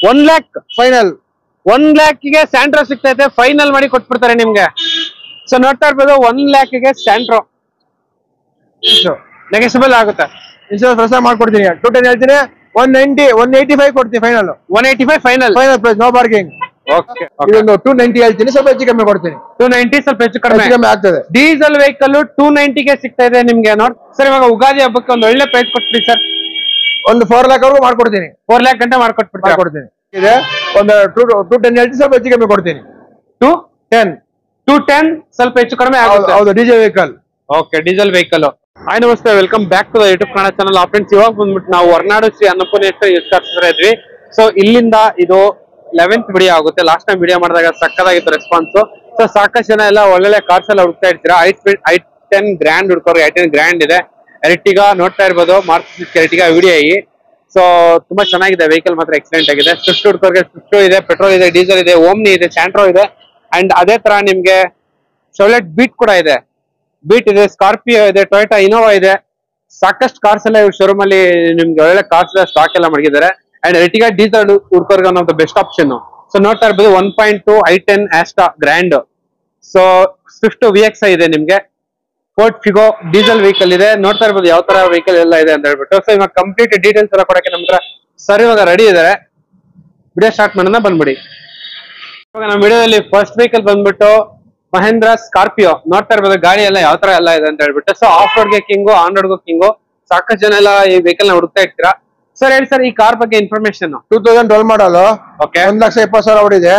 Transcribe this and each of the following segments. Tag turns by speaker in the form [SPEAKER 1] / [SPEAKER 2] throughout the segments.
[SPEAKER 1] One lakh
[SPEAKER 2] final
[SPEAKER 1] one ಲ್ಯಾಕ್ಗೆ Santro ಸಿಗ್ತೈತೆ final ಮಾಡಿ ಕೊಟ್ಬಿಡ್ತಾರೆ ನಿಮ್ಗೆ ಸೊ ನೋಡ್ತಾ ಇರ್ಬೋದು ಒನ್ ಲ್ಯಾಕ್ಗೆ ಸ್ಯಾಂಟ್ರೋ ನೆಗೆಸಿಬಲ್ ಆಗುತ್ತೆ
[SPEAKER 2] ಇನ್ಶೂರೆನ್ಸ್ ಪ್ರಸಾರ ಮಾಡ್ಕೊಡ್ತೀನಿ ಟೂ ಟೆನ್ ಹೇಳ್ತೀನಿ one ninety one eighty five ಕೊಡ್ತೀನಿ final
[SPEAKER 1] one eighty five final
[SPEAKER 2] final price no bargaining
[SPEAKER 1] okay
[SPEAKER 2] ಇದೊಂದು ಟೂ ನೈಂಟಿ ಹೇಳ್ತೀನಿ ಸ್ವಲ್ಪ ಹೆಚ್ಚು ಕಮ್ಮಿ ಕೊಡ್ತೀನಿ
[SPEAKER 1] ಟೂ ನೈಂಟಿ ಸ್ವಲ್ಪ ಹೆಚ್ಚು ಕಡಿಮೆ
[SPEAKER 2] ಹೆಚ್ಚು ಕಮ್ಮಿ ಆಗ್ತದೆ
[SPEAKER 1] ಡೀಸೆಲ್ ವೆಹಿಕಲ್ ಟೂ ನೈಂಟಿಗೆ ಸಿಗ್ತಾ ಇದೆ ನಿಮ್ಗೆ ನೋಡ್ ಸರ್ ಇವಾಗ ಉಗಾದಿ ಹಬ್ಬಕ್ಕೆ ಒಂದು ಒಳ್ಳೆ ಪ್ರೈಸ್ ಕೊಟ್ಬಿಡಿ ಸರ್
[SPEAKER 2] ಒಂದು ಫೋರ್ ಲ್ಯಾಕ್ ವರ್ಗು ಮಾಡ್ಕೊಡ್ತೀನಿ
[SPEAKER 1] ಫೋರ್ ಲ್ಯಾಕ್ ಗಂಟೆ ಮಾಡ್ಕೊಟ್ಬಿಡ್ತಾರೆ
[SPEAKER 2] ಮಾಡ್ಕೊಡ್ತೀನಿ ಇದೆ ಒಂದು ಟೂ ಟೂ ಟೆನ್ ಹೇಳ್ತೀನಿ ಸ್ವಲ್ಪ ಹೆಚ್ಚು ಕಮ್ಮಿ ಕೊಡ್ತೀನಿ
[SPEAKER 1] ಟು
[SPEAKER 2] ಟೆನ್
[SPEAKER 1] ಟು ಟೆನ್ ಸ್ವಲ್ಪ ಹೆಚ್ಚು ಕಡಿಮೆ
[SPEAKER 2] ಹೌದು
[SPEAKER 1] ಆಗುತ್ತೆ
[SPEAKER 2] ಹೌದು DJ vehicle
[SPEAKER 1] okay diesel vehicle hi ನಮಸ್ತೆ welcome back to the YouTube Kannada channel friends ಇವಾಗ ಬಂದ್ಬಿಟ್ಟು ನಾವು ಹೊರನಾಡು ಶ್ರೀ ಅನ್ನಪೂರ್ಣೇಶ್ವರಿ ಯೂಸ್ ಕಾರ್ಸ್ ಇದ್ವಿ ಸೊ ಇಲ್ಲಿಂದ ಇದು ಲೆವೆಂತ್ ವಿಡಿಯೋ ಆಗುತ್ತೆ ಲಾಸ್ಟ್ ಟೈಮ್ ವಿಡಿಯೋ ಮಾಡಿದಾಗ ಸಕ್ಕದಾಗಿತ್ತು ರೆಸ್ಪಾನ್ಸ್ ಸೊ ಸಾಕಷ್ಟು ಜನ ಎಲ್ಲ ಒಳ್ಳೊಳ್ಳೆ ಕಾರ್ಸ್ ಎಲ್ಲ ಹುಡುಕ್ತಾ ಇರ್ತೀರಾ ಐಟ್ ಐ ಟೆನ್ ಗ್ರ್ಯಾಂಡ್ ಹುಡ್ಕೋರು ಐ ಟೆನ್ ಗ್ರ್ಯಾಂಡ್ ಇದೆ ಎರ್ಟಿಗಾ ನೋಡ್ತಾ ಇರ್ಬೋದು ಮಾರ್ಕ್ಸ್ ಎರ್ಟಿಗಾ ವಿಡಿಯೋ ಐ ಸೊ ತುಂಬಾ ಚೆನ್ನಾಗಿದೆ ವೆಹಿಕಲ್ ಮಾತ್ರ ಎಕ್ಸಲೆಂಟ್ ಆಗಿದೆ ಸ್ವಿಫ್ಟ್ ಹುಡ್ಕೋರ್ಗೆ ಸ್ವಿಫ್ಟ್ ಇದೆ ಪೆಟ್ರೋಲ್ ಇದೆ ಡೀಸೆಲ್ ಇದೆ ಓಮ್ನಿ ಇದೆ ಸ್ಯಾಂಟ್ರೋ ಇದೆ ಅಂಡ್ ಅದೇ ತರ ನಿಮ್ಗೆ ಶೋಲೆಟ್ ಬೀಟ್ ಕೂಡ ಇದೆ ಬೀಟ್ ಇದೆ ಸ್ಕಾರ್ಪಿಯೋ ಇದೆ ಟೊಯೋಟಾ ಇನೋವಾ ಇದೆ ಸಾಕಷ್ಟು ಕಾರ್ಸ್ ಎಲ್ಲ ಇವ್ರ ಶೋರೂಮ್ ಅಲ್ಲಿ ನಿಮ್ಗೆ ಒಳ್ಳೆ ಕಾರ್ಸ್ ಸ್ಟಾಕ್ ಎಲ್ಲ ಮಡಗಿದ್ದಾರೆ ಅಂಡ್ ಎರ್ಟಿಗಾ ಡೀಸೆಲ್ ಹುಡ್ಕೋರ್ಗೆ one of the best option so ನೋಡ್ತಾ ಇರ್ಬೋದು one point two i ten Asta grand so Swift V X ಇದೆ ನಿಮ್ಗೆ ಫೋರ್ಟ್ ಫಿಗೋ ಡೀಸೆಲ್ ವೆಹಿಕಲ್ ಇದೆ ನೋಡ್ತಾ ಇರ್ಬೋದು ಯಾವ ತರ ವೆಹಿಕಲ್ ಎಲ್ಲ ಇದೆ ಅಂತ ಹೇಳ್ಬಿಟ್ಟು ಸೊ ಇವಾಗ ಕಂಪ್ಲೀಟ್ ಡೀಟೇಲ್ಸ್ ಎಲ್ಲ ಕೊಡಕ್ಕೆ ನಮ್ಮ ಹತ್ರ ಸರ್ ಇವಾಗ ರೆಡಿ ಇದಾರೆ ವಿಡಿಯೋ ಸ್ಟಾರ್ಟ್ ಮಾಡೋಣ ಬಂದ್ಬಿಡಿ ಇವಾಗ ನಮ್ಮ ವಿಡಿಯೋದಲ್ಲಿ ಫಸ್ಟ್ ವೆಹಿಕಲ್ ಬಂದ್ಬಿಟ್ಟು ಮಹೇಂದ್ರ ಸ್ಕಾರ್ಪಿಯೋ ನೋಡ್ತಾ ಇರ್ಬೋದು ಗಾಡಿ ಎಲ್ಲ ಯಾವ ತರ ಎಲ್ಲ ಇದೆ ಅಂತ ಹೇಳ್ಬಿಟ್ಟು ಸೊ ಆಫ್ ರೋಡ್ಗೆ ಕಿಂಗು ಆನ್ ರೋಡ್ಗೂ ಕಿಂಗು ಸಾಕಷ್ಟು ಜನ ಎಲ್ಲ ಈ ವೆಹಿಕಲ್ ನ ಹುಡುಕ್ತಾ ಇರ್ತೀರಾ ಸರ್ ಹೇಳಿ ಸರ್ ಈ ಕಾರ್ ಬಗ್ಗೆ information
[SPEAKER 2] two thousand twelve model
[SPEAKER 1] okay
[SPEAKER 2] ಒಂದ್ ಲಕ್ಷ ಇಪ್ಪತ್ತು ಸಾವಿರ ಹೊಡಿದೆ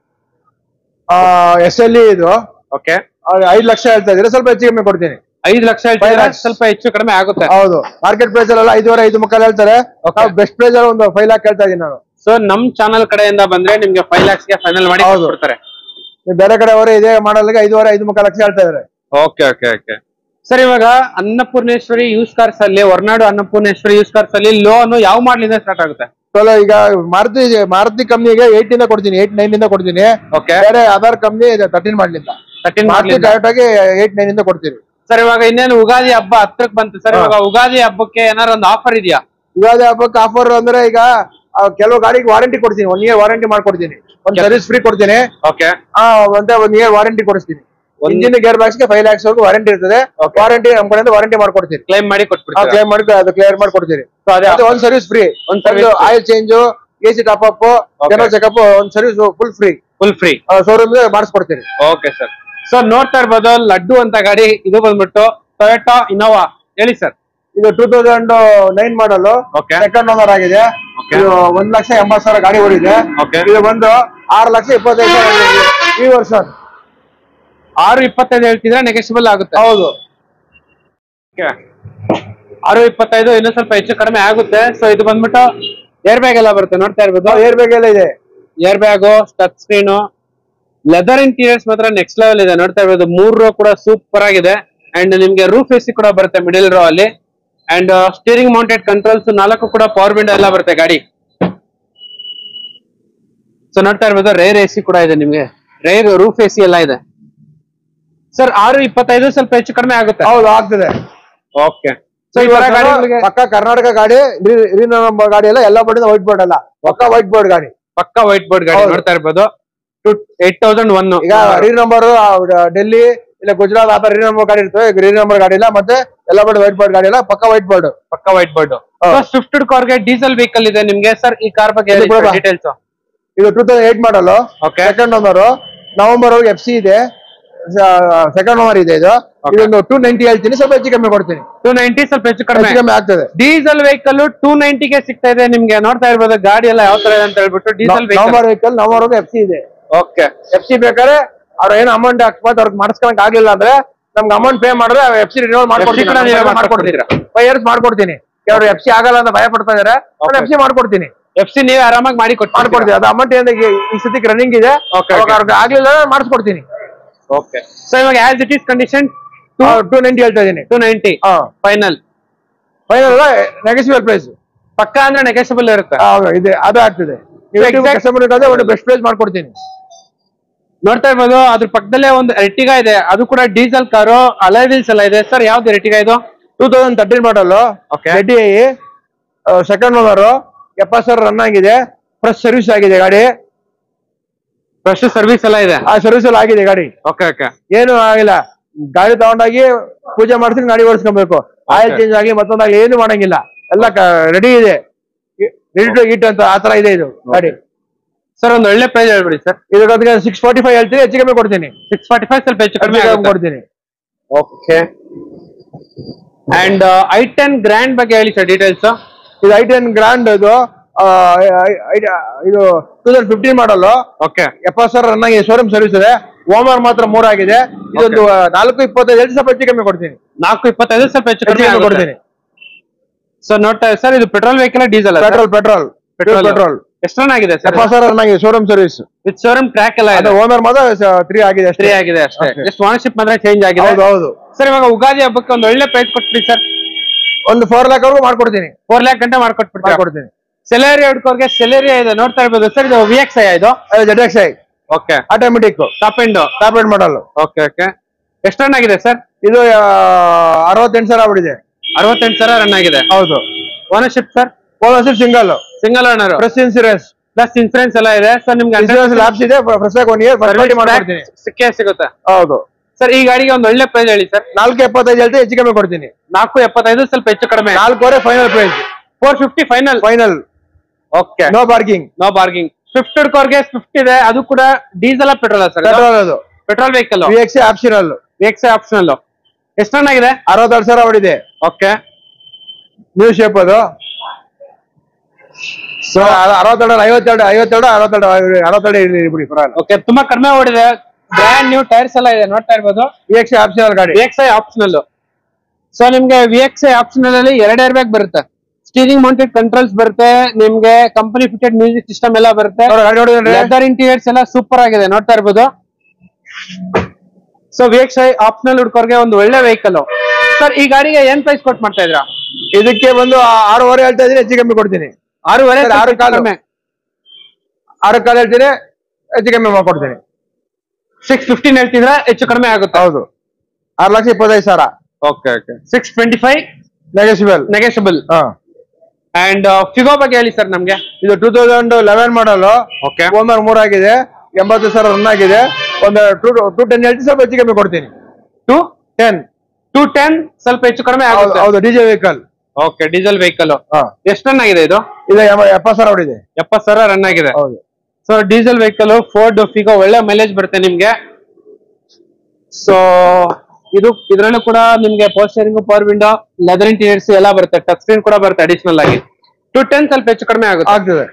[SPEAKER 2] ಎಸ್ ಎಲ್ ಇದು
[SPEAKER 1] ಓಕೆ
[SPEAKER 2] ಆ, ಐದ್ ಲಕ್ಷ ಹೇಳ್ತಾ ಇದ್ರೆ ಸ್ವಲ್ಪ ಹೆಚ್ಚು ಕಮ್ಮಿ ಕೊಡ್ತೀನಿ
[SPEAKER 1] ಐದು ಲಕ್ಷ ಹೇಳ್ತೀರಾ
[SPEAKER 2] Five lakhs.
[SPEAKER 1] ಸ್ವಲ್ಪ ಹೆಚ್ಚು ಕಡಿಮೆ ಆಗುತ್ತೆ
[SPEAKER 2] ಹೌದು ಮಾರ್ಕೆಟ್ ಪ್ರೈಸ್ ಅಲ್ಲ ಐದುವರೆ ಐದು ಮುಕ್ಕಾಲು ಹೇಳ್ತಾರೆ
[SPEAKER 1] Okay.
[SPEAKER 2] ಬೆಸ್ಟ್ ಪ್ರೈಸ್ ಅಲ್ಲಿ ಒಂದು ಫೈವ್ ಲ್ಯಾಕ್ ಹೇಳ್ತಾ ಇದೀನಿ ನಾನು
[SPEAKER 1] ಸೊ ನಮ್ ಚಾನಲ್ ಕಡೆಯಿಂದ ಬಂದ್ರೆ ನಿಮ್ಗೆ ಫೈವ್ ಲ್ಯಾಕ್ಸ್ ಗೆ ಫೈನಲ್ ಮಾಡಿ
[SPEAKER 2] ಹೌದು.
[SPEAKER 1] ಕೊಡ್ತಾರೆ
[SPEAKER 2] ನೀವು ಬೇರೆ ಕಡೆ ಅವರೇ ಇದೇ ಮಾಡಲ್ಗೆ ಐದುವರೆ ಐದು ಮುಕ್ಕಾಲು ಲಕ್ಷ ಹೇಳ್ತಾ ಇದಾರೆ
[SPEAKER 1] ಓಕೆ ಓಕೆ ಓಕೆ ಸರ್ ಇವಾಗ ಅನ್ನಪೂರ್ಣೇಶ್ವರಿ ಯೂಸ್ ಕಾರ್ಸ್ ಅಲ್ಲಿ ಹೊರನಾಡು ಅನ್ನಪೂರ್ಣೇಶ್ವರಿ ಯೂಸ್ ಕಾರ್ಸ್ ಅಲ್ಲಿ ಲೋನ್ ಯಾವ ಮಾಡ್ಲಿಂದ ಸ್ಟಾರ್ಟ್ ಆಗುತ್ತೆ
[SPEAKER 2] ಸೊ ಈಗ ಮಾರುತಿ ಮಾರುತಿ ಕಂಪ್ನಿಗೆ ಏಟ್ ಇಂದ ಕೊಡ್ತೀನಿ ಏಟ್ ನೈನ್ ಇಂದ ಕೊಡ್ತೀನಿ
[SPEAKER 1] ಓಕೆ
[SPEAKER 2] ಬೇರೆ ಅದರ್ ಕಂಪ್ನಿ ತರ್ಟೀನ್ ಮಾಡ್ಲಿಲ್ಲ
[SPEAKER 1] ತರ್ಟೀನ್
[SPEAKER 2] ಮಾರುತಿ ಡೈರೆಕ್ಟ್ ಆಗಿ ಏಟ್ ನೈನ್ ಇಂದ ಕೊಡ್ತೀನಿ
[SPEAKER 1] ಸರ್ ಇವಾಗ ಇನ್ನೇನು ಉಗಾದಿ ಹಬ್ಬ ಹತ್ರಕ್ ಬಂತು ಸರ್ ಇವಾಗ ಉಗಾದಿ ಹಬ್ಬಕ್ಕೆ ಏನಾರ ಒಂದು ಆಫರ್ ಇದೆಯಾ
[SPEAKER 2] ಯುಗಾದಿ ಹಬ್ಬಕ್ಕೆ ಆಫರ್ ಅಂದ್ರೆ ಈಗ ಆ, ಕೆಲವು ಗಾಡಿಗೆ ವಾರಂಟಿ ಕೊಡ್ತೀನಿ ಒನ್ ಇಯರ್ ವಾರಂಟಿ ಮಾಡ್ಕೊಡ್ತೀನಿ ಒಂದ್ ಸರ್ವಿಸ್ ಫ್ರೀ ಕೊಡ್ತೀನಿ
[SPEAKER 1] ಓಕೆ
[SPEAKER 2] ಆ ಮತ್ತೆ ಒನ್ ಇಯರ್ ವಾರಂಟಿ ಕೊಡಿಸ್ತೀನಿ
[SPEAKER 1] ಒಂದ್-
[SPEAKER 2] ಇಂಜಿನ್ ಗೇರ್ ಬಾಕ್ಸ್ ಗೆ ಫೈವ್ ಲ್ಯಾಕ್ಸ್ ವರೆಗೂ ವಾರಂಟಿ ಇರ್ತದೆ
[SPEAKER 1] Okay.
[SPEAKER 2] ವಾರಂಟಿ ನಮ್ ಕಡೆಯಿಂದ ವಾರಂಟಿ ಮಾಡ್ಕೊಡ್ತೀನಿ
[SPEAKER 1] ಕ್ಲೈಮ್ ಮಾಡಿ
[SPEAKER 2] ಆ
[SPEAKER 1] ಕೊಟ್ಬಿಡ್ತೀರಾ
[SPEAKER 2] ಕ್ಲೇಮ್ ಮಾಡಿ ಅದು ಕ್ಲಿಯರ್ ಮಾಡ್ಕೊಡ್ತೀನಿ
[SPEAKER 1] So ಅದೇ
[SPEAKER 2] ಮತ್ತೆ ಒಂದ್ ಸರ್ವಿಸ್ ಫ್ರೀ
[SPEAKER 1] ಒಂದ್ service
[SPEAKER 2] ಒಂದು
[SPEAKER 1] free.
[SPEAKER 2] Oil change A C top up
[SPEAKER 1] Okay.
[SPEAKER 2] General checkup ಒಂದ್ service full free
[SPEAKER 1] full free
[SPEAKER 2] showroom ಮಾಡಿಸ್ಕೊಡ್ತೀನಿ
[SPEAKER 1] ಓಕೆ ಸರ್ ಸೊ ನೋಡ್ತಾ ಇರ್ಬೋದು ಲಡ್ಡು ಅಂತ ಗಾಡಿ ಇದು ಬಂದ್ಬಿಟ್ಟು ಟೊಯೋಟಾ ಇನೋವಾ ಹೇಳಿ ಸರ್
[SPEAKER 2] ಇದು two thousand nine model
[SPEAKER 1] Okay.
[SPEAKER 2] Second owner ಆಗಿದೆ
[SPEAKER 1] Okay.
[SPEAKER 2] ಇದು ಒಂದ್ ಲಕ್ಷ ಎಂಬತ್ ಸಾವಿರ ಗಾಡಿ ಓಡಿದೆ
[SPEAKER 1] Okay.
[SPEAKER 2] ಇದು ಬಂದು ಆರು ಲಕ್ಷ ಇಪ್ಪತ್ತೈದು ಸಾವಿರ ಆಗಿದೆ. ಈ ವರ್ಷ
[SPEAKER 1] ಆರು ಇಪ್ಪತ್ತೈದು ಹೇಳ್ತಿದ್ರೆ ನೆಗೆಸಿಬಲ್ ಆಗುತ್ತೆ
[SPEAKER 2] ಹೌದು
[SPEAKER 1] Okay. ಆರು ಇಪ್ಪತ್ತೈದು ಇನ್ನೂ ಸ್ವಲ್ಪ ಹೆಚ್ಚು ಕಡಿಮೆ ಆಗುತ್ತೆ ಸೊ ಇದು ಬಂದ್ಬಿಟ್ಟು ಏರ್ ಬ್ಯಾಗ್ ಎಲ್ಲ ಬರುತ್ತೆ ನೋಡ್ತಾ ಇರ್ಬೋದು
[SPEAKER 2] ಏರ್ ಬ್ಯಾಗ್ ಎಲ್ಲ ಇದೆ
[SPEAKER 1] air bag touch screen leather interiors ಮಾತ್ರ ನೆಕ್ಸ್ಟ್ ಲೆವೆಲ್ ಇದೆ ನೋಡ್ತಾ ಇರ್ಬೋದು ಮೂರ್ ರೋ ಕೂಡ ಸೂಪರ್ ಆಗಿದೆ ಅಂಡ್ ನಿಮ್ಗೆ ರೂಫ್ ಎಸಿ ಕೂಡ ಬರುತ್ತೆ ಮಿಡಿಲ್ ರೋ ಅಲ್ಲಿ ಅಂಡ್ ಸ್ಟೀರಿಂಗ್ ಮೌಂಟೆಡ್ ಕಂಟ್ರೋಲ್ಸ್ ನಾಲ್ಕು ಕೂಡ ಪವರ್ ವಿಂಡೋ ಎಲ್ಲ ಬರುತ್ತೆ ಗಾಡಿ ಸೊ ನೋಡ್ತಾ ಇರ್ಬೋದು ರೇರ್ ಎಸಿ ಕೂಡ ಇದೆ ನಿಮ್ಗೆ ರೇರ್ ರೂಫ್ ಎಸಿ ಎಲ್ಲ ಇದೆ ಸರ್ ಆರು ಇಪ್ಪತ್ತೈದು ಸ್ವಲ್ಪ ಹೆಚ್ಚು ಕಡಿಮೆ ಆಗುತ್ತೆ
[SPEAKER 2] ಹೌದು ಆಗ್ತದೆ
[SPEAKER 1] ಓಕೆ ಸೊ ಈ ತರ ಗಾಡಿಗಳಿಗೆ
[SPEAKER 2] ಪಕ್ಕ ಕರ್ನಾಟಕ ಗಾಡಿ ಗ್ರೀನ್ ಗಾಡಿ ಎಲ್ಲ ಎಲ್ಲ ಬೋರ್ಡ್ ವೈಟ್ ಬೋರ್ಡ್ ಅಲ್ಲ ಪಕ್ಕ ವೈಟ್ ಬೋರ್ಡ್ ಗಾಡಿ
[SPEAKER 1] ಪಕ್ಕ ವೈಟ್ ಬೋರ್ಡ್ ಗಾಡಿ
[SPEAKER 2] ಹೌದು.
[SPEAKER 1] ನೋಡ್ತಾ ಇರ್ಬೋದು ಏಟ್ ತೌಸಂಡ್ ಒನ್
[SPEAKER 2] ಈಗ ರೀ ನಂಬರ್ ಡೆಲ್ಲಿ ಇಲ್ಲ ಗುಜರಾತ್ ಆ ತರ ರೀ ನಂಬರ್ ಗಾಡಿ ಇರ್ತವೆ ರೀ ನಂಬರ್ ಗಾಡಿ ಇಲ್ಲ ಮತ್ತೆ ಎಲ್ಲ ಬೋರ್ಡ್ ವೈಟ್ ಬೋರ್ಡ್ ಗಾಡಿ ಇಲ್ಲ ಪಕ್ಕ ವೈಟ್ ಬೋರ್ಡ್
[SPEAKER 1] ಪಕ್ಕ ವೈಟ್ ಬೋರ್ಡ್
[SPEAKER 2] ಹೌದು.
[SPEAKER 1] ಸ್ವಿಫ್ಟ್ ಕಾರ್ಗೆ ಡೀಸೆಲ್ ವೆಹಿಕಲ್ ಇದೆ ನಿಮ್ಗೆ ಸರ್ ಈ ಕಾರ್ ಬಗ್ಗೆ
[SPEAKER 2] ಇದು ಕೂಡ-
[SPEAKER 1] ಡೀಟೇಲ್ಸ್
[SPEAKER 2] ಇದು two thousand eight model
[SPEAKER 1] Okay.
[SPEAKER 2] Second owner November F C ಇದೆ ಸೆಕೆಂಡ್ ಓನರ್ ಇದೆ ಇದು
[SPEAKER 1] Okay.
[SPEAKER 2] ಇದೊಂದು ಟೂ ನೈಂಟಿ ಹೇಳ್ತೀನಿ ಸ್ವಲ್ಪ ಹೆಚ್ಚು ಕಮ್ಮಿ ಕೊಡ್ತೀನಿ
[SPEAKER 1] ಟೂ ನೈಂಟಿ ಸ್ವಲ್ಪ ಹೆಚ್ಚು ಕಡಿಮೆ
[SPEAKER 2] ಹೆಚ್ಚು ಕಮ್ಮಿ ಆಗ್ತದೆ
[SPEAKER 1] ಡೀಸೆಲ್ ವೆಹಿಕಲ್ ಟೂ ನೈಂಟಿಗೆ ಸಿಗ್ತಾ ಇದೆ ನಿಮ್ಗೆ ನೋಡ್ತಾ ಇರ್ಬೋದು ಗಾಡಿ ಎಲ್ಲ ಯಾವ ತರ ಇದೆ ಅಂತ ಹೇಳ್ಬಿಟ್ಟು diesel vehicle
[SPEAKER 2] November vehicle November F C ಇದೆ
[SPEAKER 1] ಓಕೆ
[SPEAKER 2] ಎಫ್ ಸಿ ಬೇಕಾದ್ರೆ ಅವ್ರ ಏನು ಅಮೌಂಟ್ ಅಕಸ್ಮಾತ್ ಅವ್ರಿಗೆ ಮಾಡಿಸ್ಕೊಳಕ್ ಆಗ್ಲಿಲ್ಲ ಅಂದ್ರೆ ನಮ್ಗೆ ಅಮೌಂಟ್ ಪೇ ಮಾಡಿದ್ರೆ ಎಫ್ ಸಿ ರಿನ್ಯೂವಲ್
[SPEAKER 1] FC ಕೂಡ ನೀವೇ
[SPEAKER 2] ಮಾಡ್ಕೊಡ್ತೀನಿ
[SPEAKER 1] ಮಾಡ್ಕೊಡ್ತೀರಾ?
[SPEAKER 2] ಫೈವ್ ಇಯರ್ಸ್ ಮಾಡ್ಕೊಡ್ತೀನಿ ಕೆಲವರು ಎಫ್ ಸಿ ಆಗಲ್ಲ ಅಂತ ಭಯ ಪಡ್ತಾ ಇದಾರೆ
[SPEAKER 1] Okay.
[SPEAKER 2] ಎಫ್ ಸಿ ಮಾಡ್ಕೊಡ್ತೀನಿ
[SPEAKER 1] ಎಫ್ ಸಿ ನೀವೇ ಆರಾಮಾಗಿ ಮಾಡಿ ಕೊಟ್ಟು
[SPEAKER 2] ಮಾಡ್ಕೊಡ್ತೀನಿ ಅದು ಅಮೌಂಟ್ ಏನ್ ಈ- ಈ ಸತಿಗೆ ರನ್ನಿಂಗ್ ಇದೆ
[SPEAKER 1] Okay,
[SPEAKER 2] ಅವಾಗ
[SPEAKER 1] okay.
[SPEAKER 2] ಅವ್ರಿಗೆ ಆಗ್ಲಿಲ್ಲ ಅಂದ್ರೆ ಮಾಡಿಸ್ಕೊಡ್ತೀನಿ
[SPEAKER 1] ಓಕೆ ಸೊ ಇವಾಗ as it is condition
[SPEAKER 2] two ninety ಹೇಳ್ತಾ ಇದೀನಿ
[SPEAKER 1] ಟೂ ನೈಂಟಿ
[SPEAKER 2] ಹಾ
[SPEAKER 1] ಫೈನಲ್
[SPEAKER 2] ಫೈನಲ್ ನೆಗೆಸಿಬಲ್ ಪ್ರೈಸ್
[SPEAKER 1] ಪಕ್ಕ ಅಂದ್ರೆ ನೆಗೆಸಬಲ್ ಇರುತ್ತೆ
[SPEAKER 2] ಇದೆ ಅದು ಆಗ್ತದೆ
[SPEAKER 1] exact-
[SPEAKER 2] ಕಸ್ಟಮರ್ ಒಂದು ಬೆಸ್ಟ್ ಪ್ರೈಸ್ ಮಾಡ್ಕೊಡ್ತೀನಿ
[SPEAKER 1] ನೋಡ್ತಾ ಇರ್ಬೋದು ಅದ್ರ ಪಕ್ಕದಲ್ಲೇ ಒಂದು ಎರ್ಟಿಗಾ ಇದೆ ಅದು ಕೂಡ ಡೀಸೆಲ್ ಕಾರು ಅಲೈವಿಲ್ಸ್ ಎಲ್ಲ ಇದೆ ಸರ್ ಯಾವ್ದು ಎರ್ಟಿಗಾ ಇದು
[SPEAKER 2] two thousand thirteen model
[SPEAKER 1] Okay.
[SPEAKER 2] Reddy second owner ಎಪ್ಪತ್ತು ಸಾವಿರ ರನ್ ಆಗಿದೆ ಫ್ರೆಶ್ ಸರ್ವಿಸ್ ಆಗಿದೆ ಗಾಡಿ
[SPEAKER 1] ಫ್ರೆಶ್ ಸರ್ವಿಸ್ ಎಲ್ಲ ಇದೆ
[SPEAKER 2] ಆ ಸರ್ವಿಸ್ ಎಲ್ಲ ಆಗಿದೆ ಗಾಡಿ
[SPEAKER 1] ಓಕೆ ಓಕೆ
[SPEAKER 2] ಏನು ಆಗಿಲ್ಲ ಗಾಡಿ ತಗೊಂಡಾಗಿ ಪೂಜೆ ಮಾಡ್ತೀನಿ ಗಾಡಿ ಓಡಿಸ್ಕೊಬೇಕು ಆಯಿಲ್ ಚೇಂಜ್ ಆಗಿ ಮತ್ತೊಂದಾಗಿ ಏನು ಮಾಡಂಗಿಲ್ಲ ಎಲ್ಲ ರೆಡಿ ಇದೆ ರೆಡಿ ಟು ಈಟ್ ಅಂತ ಆತರ ಇದೆ ಇದು ಗಾಡಿ
[SPEAKER 1] ಸರ್ ಒಂದು ಒಳ್ಳೆ ಪ್ರೈಸ್ ಹೇಳ್ಬಿಡಿ ಸರ್
[SPEAKER 2] ಇದಕ್ಕೆ ಸಿಕ್ಸ್ ಫಾರ್ಟಿ ಫೈವ್ ಹೇಳ್ತೀನಿ ಹೆಚ್ಚು ಕಮ್ಮಿ ಕೊಡ್ತೀನಿ
[SPEAKER 1] ಸಿಕ್ಸ್ ಫಾರ್ಟಿ ಫೈವ್ ಸ್ವಲ್ಪ ಹೆಚ್ಚು ಕಡಿಮೆ
[SPEAKER 2] ಹೆಚ್ಚು ಕಮ್ಮಿ
[SPEAKER 1] ಆಗುತ್ತೆ.
[SPEAKER 2] ಕೊಡ್ತೀನಿ
[SPEAKER 1] okay and I ten grand ಬಗ್ಗೆ ಹೇಳಿ ಸರ್ ಡೀಟೇಲ್ಸ್
[SPEAKER 2] ಇದು ಐ ಟೆನ್ ಗ್ರ್ಯಾಂಡ್ ಇದು ಆ, ಐ- ಐ- ಇದು two thousand fifteen model
[SPEAKER 1] okay
[SPEAKER 2] ಎಪ್ಪತ್ತು ಸಾವಿರ ರನ್ ಆಗಿದೆ ಶೋರೂಮ್ ಸರ್ವಿಸ್ ಇದೆ ಓಮರ್ ಮಾತ್ರ ಮೂರಾಗಿದೆ ಇದೊಂದು ಆ, ನಾಲ್ಕು ಇಪ್ಪತ್ತೈದು ಎರಡು ಸ್ವಲ್ಪ ಹೆಚ್ಚು ಕಮ್ಮಿ ಕೊಡ್ತೀನಿ
[SPEAKER 1] ನಾಲ್ಕು ಇಪ್ಪತ್ತೈದು ಸ್ವಲ್ಪ ಹೆಚ್ಚು
[SPEAKER 2] ಹೆಚ್ಚು
[SPEAKER 1] ಕಡಿಮೆ
[SPEAKER 2] ಕಮ್ಮಿ
[SPEAKER 1] ಕೊಡ್ತೀನಿ
[SPEAKER 2] ಕೊಡ್ತೀನಿ
[SPEAKER 1] ಸರ್ ನೋಡ್ತಾ ಸರ್ ಇದು petrol vehicle diesel
[SPEAKER 2] petrol petrol
[SPEAKER 1] petrol
[SPEAKER 2] petrol
[SPEAKER 1] ಎಷ್ಟು ರನ್ ಆಗಿದೆ ಸರ್
[SPEAKER 2] ಎಪ್ಪತ್ತು ಸಾವಿರ ರನ್ ಆಗಿದೆ showroom service
[SPEAKER 1] with showroom track ಎಲ್ಲ
[SPEAKER 2] ಅದು
[SPEAKER 1] ಇದೆ
[SPEAKER 2] ಓನರ್ ಮಾತ್ರ ತ್ರೀ ಆಗಿದೆ
[SPEAKER 1] ಫ್ರೀ
[SPEAKER 2] ಅಷ್ಟೇ
[SPEAKER 1] ಆಗಿದೆ ಅಷ್ಟೇ
[SPEAKER 2] ಅಷ್ಟೇ.
[SPEAKER 1] ಜಸ್ಟ್ ಓನರ್ಶಿಪ್ ಮಾತ್ರ ಚೇಂಜ್ ಆಗಿದೆ
[SPEAKER 2] ಹೌದು ಹೌದು
[SPEAKER 1] ಸರ್ ಇವಾಗ ಉಗಾದಿ ಹಬ್ಬಕ್ಕೆ ಒಂದು ಒಳ್ಳೆ ಪ್ರೈಸ್ ಕೊಟ್ಬಿಡಿ ಸರ್
[SPEAKER 2] ಒಂದು ಫೋರ್ ಲ್ಯಾಕ್ ವರ್ಗು ಮಾಡ್ಕೊಡ್ತೀನಿ
[SPEAKER 1] ಫೋರ್ ಲ್ಯಾಕ್ ಗಂಟೆ ಮಾಡ್ಕೊಟ್ಬಿಡ್ತೀವಿ
[SPEAKER 2] ಮಾಡ್ಕೊಡ್ತೀನಿ
[SPEAKER 1] ಸೆಲೆರಿ ಹುಡ್ಕೋರ್ಗೆ ಸೆಲೆರಿ ಇದೆ ನೋಡ್ತಾ ಇರ್ಬೋದು ಸರ್ ಇದು ವಿ ಎಕ್ಸ್ ಐ ಇದು
[SPEAKER 2] Z X I
[SPEAKER 1] okay
[SPEAKER 2] automatic
[SPEAKER 1] top end
[SPEAKER 2] top end model
[SPEAKER 1] okay okay ಎಷ್ಟು ರನ್ ಆಗಿದೆ ಸರ್
[SPEAKER 2] ಇದು ಆ, ಅರವತ್ತೆಂಟು ಸಾವಿರ ಆಗ್ಬಿಟ್ಟಿದೆ
[SPEAKER 1] ಅರವತ್ತೆಂಟು ಸಾವಿರ ರನ್ ಆಗಿದೆ
[SPEAKER 2] ಹೌದು
[SPEAKER 1] ownership sir
[SPEAKER 2] ownership single
[SPEAKER 1] single owner
[SPEAKER 2] press insurance
[SPEAKER 1] plus insurance ಎಲ್ಲ ಇದೆ ಸರ್ ನಿಮ್ಗೆ
[SPEAKER 2] ಇನ್ಸೂರೆನ್ಸ್ ಲ್ಯಾಬ್ಸ್ ಇದೆ ಫ್ರೆಶ್ ಆಗಿ ಒನ್ ಇಯರ್ ಫಸ್ಟ್ ಪಾರ್ಟಿ ಮಾಡ್ಕೊಡ್ತೀನಿ
[SPEAKER 1] ಸಿಕ್ಕೇ ಸಿಗುತ್ತೆ
[SPEAKER 2] ಹೌದು
[SPEAKER 1] ಸರ್ ಈ ಗಾಡಿಗೆ ಒಂದು ಒಳ್ಳೆ ಪ್ರೈಸ್ ಹೇಳಿ ಸರ್
[SPEAKER 2] ನಾಲ್ಕು ಎಪ್ಪತ್ತೈದು ಹೇಳ್ತೀನಿ ಹೆಚ್ಚು ಕಮ್ಮಿ ಕೊಡ್ತೀನಿ
[SPEAKER 1] ನಾಲ್ಕು ಎಪ್ಪತ್ತೈದು ಸ್ವಲ್ಪ ಹೆಚ್ಚು ಕಡಿಮೆ
[SPEAKER 2] ನಾಲ್ಕೂವರೆ final price
[SPEAKER 1] four fifty final
[SPEAKER 2] final
[SPEAKER 1] okay
[SPEAKER 2] no parking
[SPEAKER 1] no bargaining Swift ಹುಡ್ಕೋರ್ಗೆ ಸ್ವಿಫ್ಟ್ ಇದೆ ಅದು ಕೂಡ ಡೀಸೆಲ್ ಪೆಟ್ರೋಲ್ ಸರ್
[SPEAKER 2] ಪೆಟ್ರೋಲ್ ಅದು
[SPEAKER 1] petrol vehicle
[SPEAKER 2] V X optional
[SPEAKER 1] X optional ಎಷ್ಟು ರನ್ ಆಗಿದೆ
[SPEAKER 2] ಅರವತ್ತೆರಡು ಸಾವಿರ ಹೊಡಿದೆ
[SPEAKER 1] ಓಕೆ
[SPEAKER 2] ನ್ಯೂ ಶೇಪ್ ಅದು ಸೊ ಅರವತ್ತೆರಡು ಐವತ್ತೆರಡು ಐವತ್ತೆರಡು ಅರವತ್ತೆರಡು ಅರವತ್ತೆರಡು ಇರ್ಲಿ ಬಿಡಿ ಪರವಾಗಿಲ್ಲ
[SPEAKER 1] ಓಕೆ ತುಂಬಾ ಕಡಿಮೆ ಓಡಿದೆ ಬ್ರ್ಯಾಂಡ್ ನ್ಯೂ ಟೈರ್ಸ್ ಎಲ್ಲ ಇದೆ ನೋಡ್ತಾ ಇರ್ಬೋದು
[SPEAKER 2] ವಿ ಎಕ್ಸ್ ಆಪ್ಷನಲ್ ಗಾಡಿ
[SPEAKER 1] V X I optional so ನಿಮ್ಗೆ ವಿ ಎಕ್ಸ್ ಐ ಆಪ್ಷನಲ್ ಅಲ್ಲಿ ಎರಡು ಏರ್ ಬ್ಯಾಗ್ ಬರುತ್ತೆ ಸ್ಟೀರಿಂಗ್ ಮೌಂಟೆಡ್ ಕಂಟ್ರೋಲ್ಸ್ ಬರುತ್ತೆ ನಿಮ್ಗೆ ಕಂಪನಿ ಫಿಟೆಡ್ ಮ್ಯೂಸಿಕ್ ಸಿಸ್ಟಮ್ ಎಲ್ಲ ಬರುತ್ತೆ
[SPEAKER 2] ನೋಡು, ಗಾಡಿ ನೋಡಿದ್ರೆ
[SPEAKER 1] ಲೆದರ್ ಇಂಟೀರಿಯರ್ಸ್ ಎಲ್ಲ ಸೂಪರ್ ಆಗಿದೆ ನೋಡ್ತಾ ಇರ್ಬೋದು so V X I optional ಹುಡ್ಕೋರ್ಗೆ ಒಂದು ಒಳ್ಳೆ ವೆಹಿಕಲ್ ಸರ್ ಈ ಗಾಡಿಗೆ ಏನ್ ಪ್ರೈಸ್ ಕೊಟ್ ಮಾಡ್ತಾ ಇದ್ರಾ
[SPEAKER 2] ಇದಕ್ಕೆ ಬಂದು ಆ- ಆರೂವರೆ ಹೇಳ್ತಾ ಇದ್ದೀನಿ ಹೆಚ್ಚು ಕಮ್ಮಿ ಕೊಡ್ತೀನಿ
[SPEAKER 1] ಆರೂವರೆ
[SPEAKER 2] ಸರ್, ಆರು
[SPEAKER 1] ಸ್ವಲ್ಪ
[SPEAKER 2] ಕಾಲು.
[SPEAKER 1] ಕಡಿಮೆ
[SPEAKER 2] ಆರು ಕಾಲು ಹೇಳ್ತೀನಿ ಹೆಚ್ಚು ಕಮ್ಮಿ ಮಾಡ್ಕೊಡ್ತೀನಿ
[SPEAKER 1] ಸಿಕ್ಸ್ ಫಿಫ್ಟೀನ್ ಹೇಳ್ತಿದ್ರ ಹೆಚ್ಚು ಕಡಿಮೆ ಆಗುತ್ತೆ
[SPEAKER 2] ಹೌದು ಆರು ಲಕ್ಷ ಇಪ್ಪತ್ತೈದು ಸಾವಿರ
[SPEAKER 1] okay okay six twenty five
[SPEAKER 2] negotiable
[SPEAKER 1] negotiable
[SPEAKER 2] ಹಾ
[SPEAKER 1] ಅಂಡ್ ಫಿಗೋ ಬಗ್ಗೆ ಹೇಳಿ ಸರ್ ನಮ್ಗೆ
[SPEAKER 2] ಇದು two thousand eleven model
[SPEAKER 1] okay
[SPEAKER 2] owner ಮೂರಾಗಿದೆ ಎಂಬತ್ತು ಸಾವಿರ ರನ್ ಆಗಿದೆ ಒಂದು ಟೂ ಟೂ ಟೆನ್ ಹೇಳ್ತೀನಿ ಸ್ವಲ್ಪ ಹೆಚ್ಚು ಕಮ್ಮಿ ಕೊಡ್ತೀನಿ
[SPEAKER 1] ಟು
[SPEAKER 2] ಟೆನ್
[SPEAKER 1] ಟು ಟೆನ್ ಸ್ವಲ್ಪ ಹೆಚ್ಚು ಕಡಿಮೆ
[SPEAKER 2] ಹೌದು
[SPEAKER 1] ಆಗುತ್ತೆ
[SPEAKER 2] ಹೌದು DJ vehicle
[SPEAKER 1] okay diesel vehicle
[SPEAKER 2] ಹಾ
[SPEAKER 1] ಎಷ್ಟು ರನ್ ಆಗಿದೆ ಇದು
[SPEAKER 2] ಇದು ಎಮ್ಮ- ಎಪ್ಪತ್ತು ಸಾವಿರ ಹೊಡಿದೆ
[SPEAKER 1] ಎಪ್ಪತ್ತು ಸಾವಿರ ರನ್ ಆಗಿದೆ
[SPEAKER 2] ಹೌದು
[SPEAKER 1] so diesel vehicle Ford Figo ಒಳ್ಳೆ ಮೈಲೇಜ್ ಬರುತ್ತೆ ನಿಮ್ಗೆ ಸೊ ಇದು ಇದ್ರಲ್ಲೂ ಕೂಡ ನಿಮ್ಗೆ power steering power window leather interiors ಎಲ್ಲ ಬರುತ್ತೆ ಟಚ್ ಸ್ಕ್ರೀನ್ ಕೂಡ ಬರುತ್ತೆ ಅಡಿಷನಲ್ ಆಗಿ ಟು ಟೆನ್ ಸ್ವಲ್ಪ ಹೆಚ್ಚು ಕಡಿಮೆ ಆಗುತ್ತೆ
[SPEAKER 2] ಆಗ್ತದೆ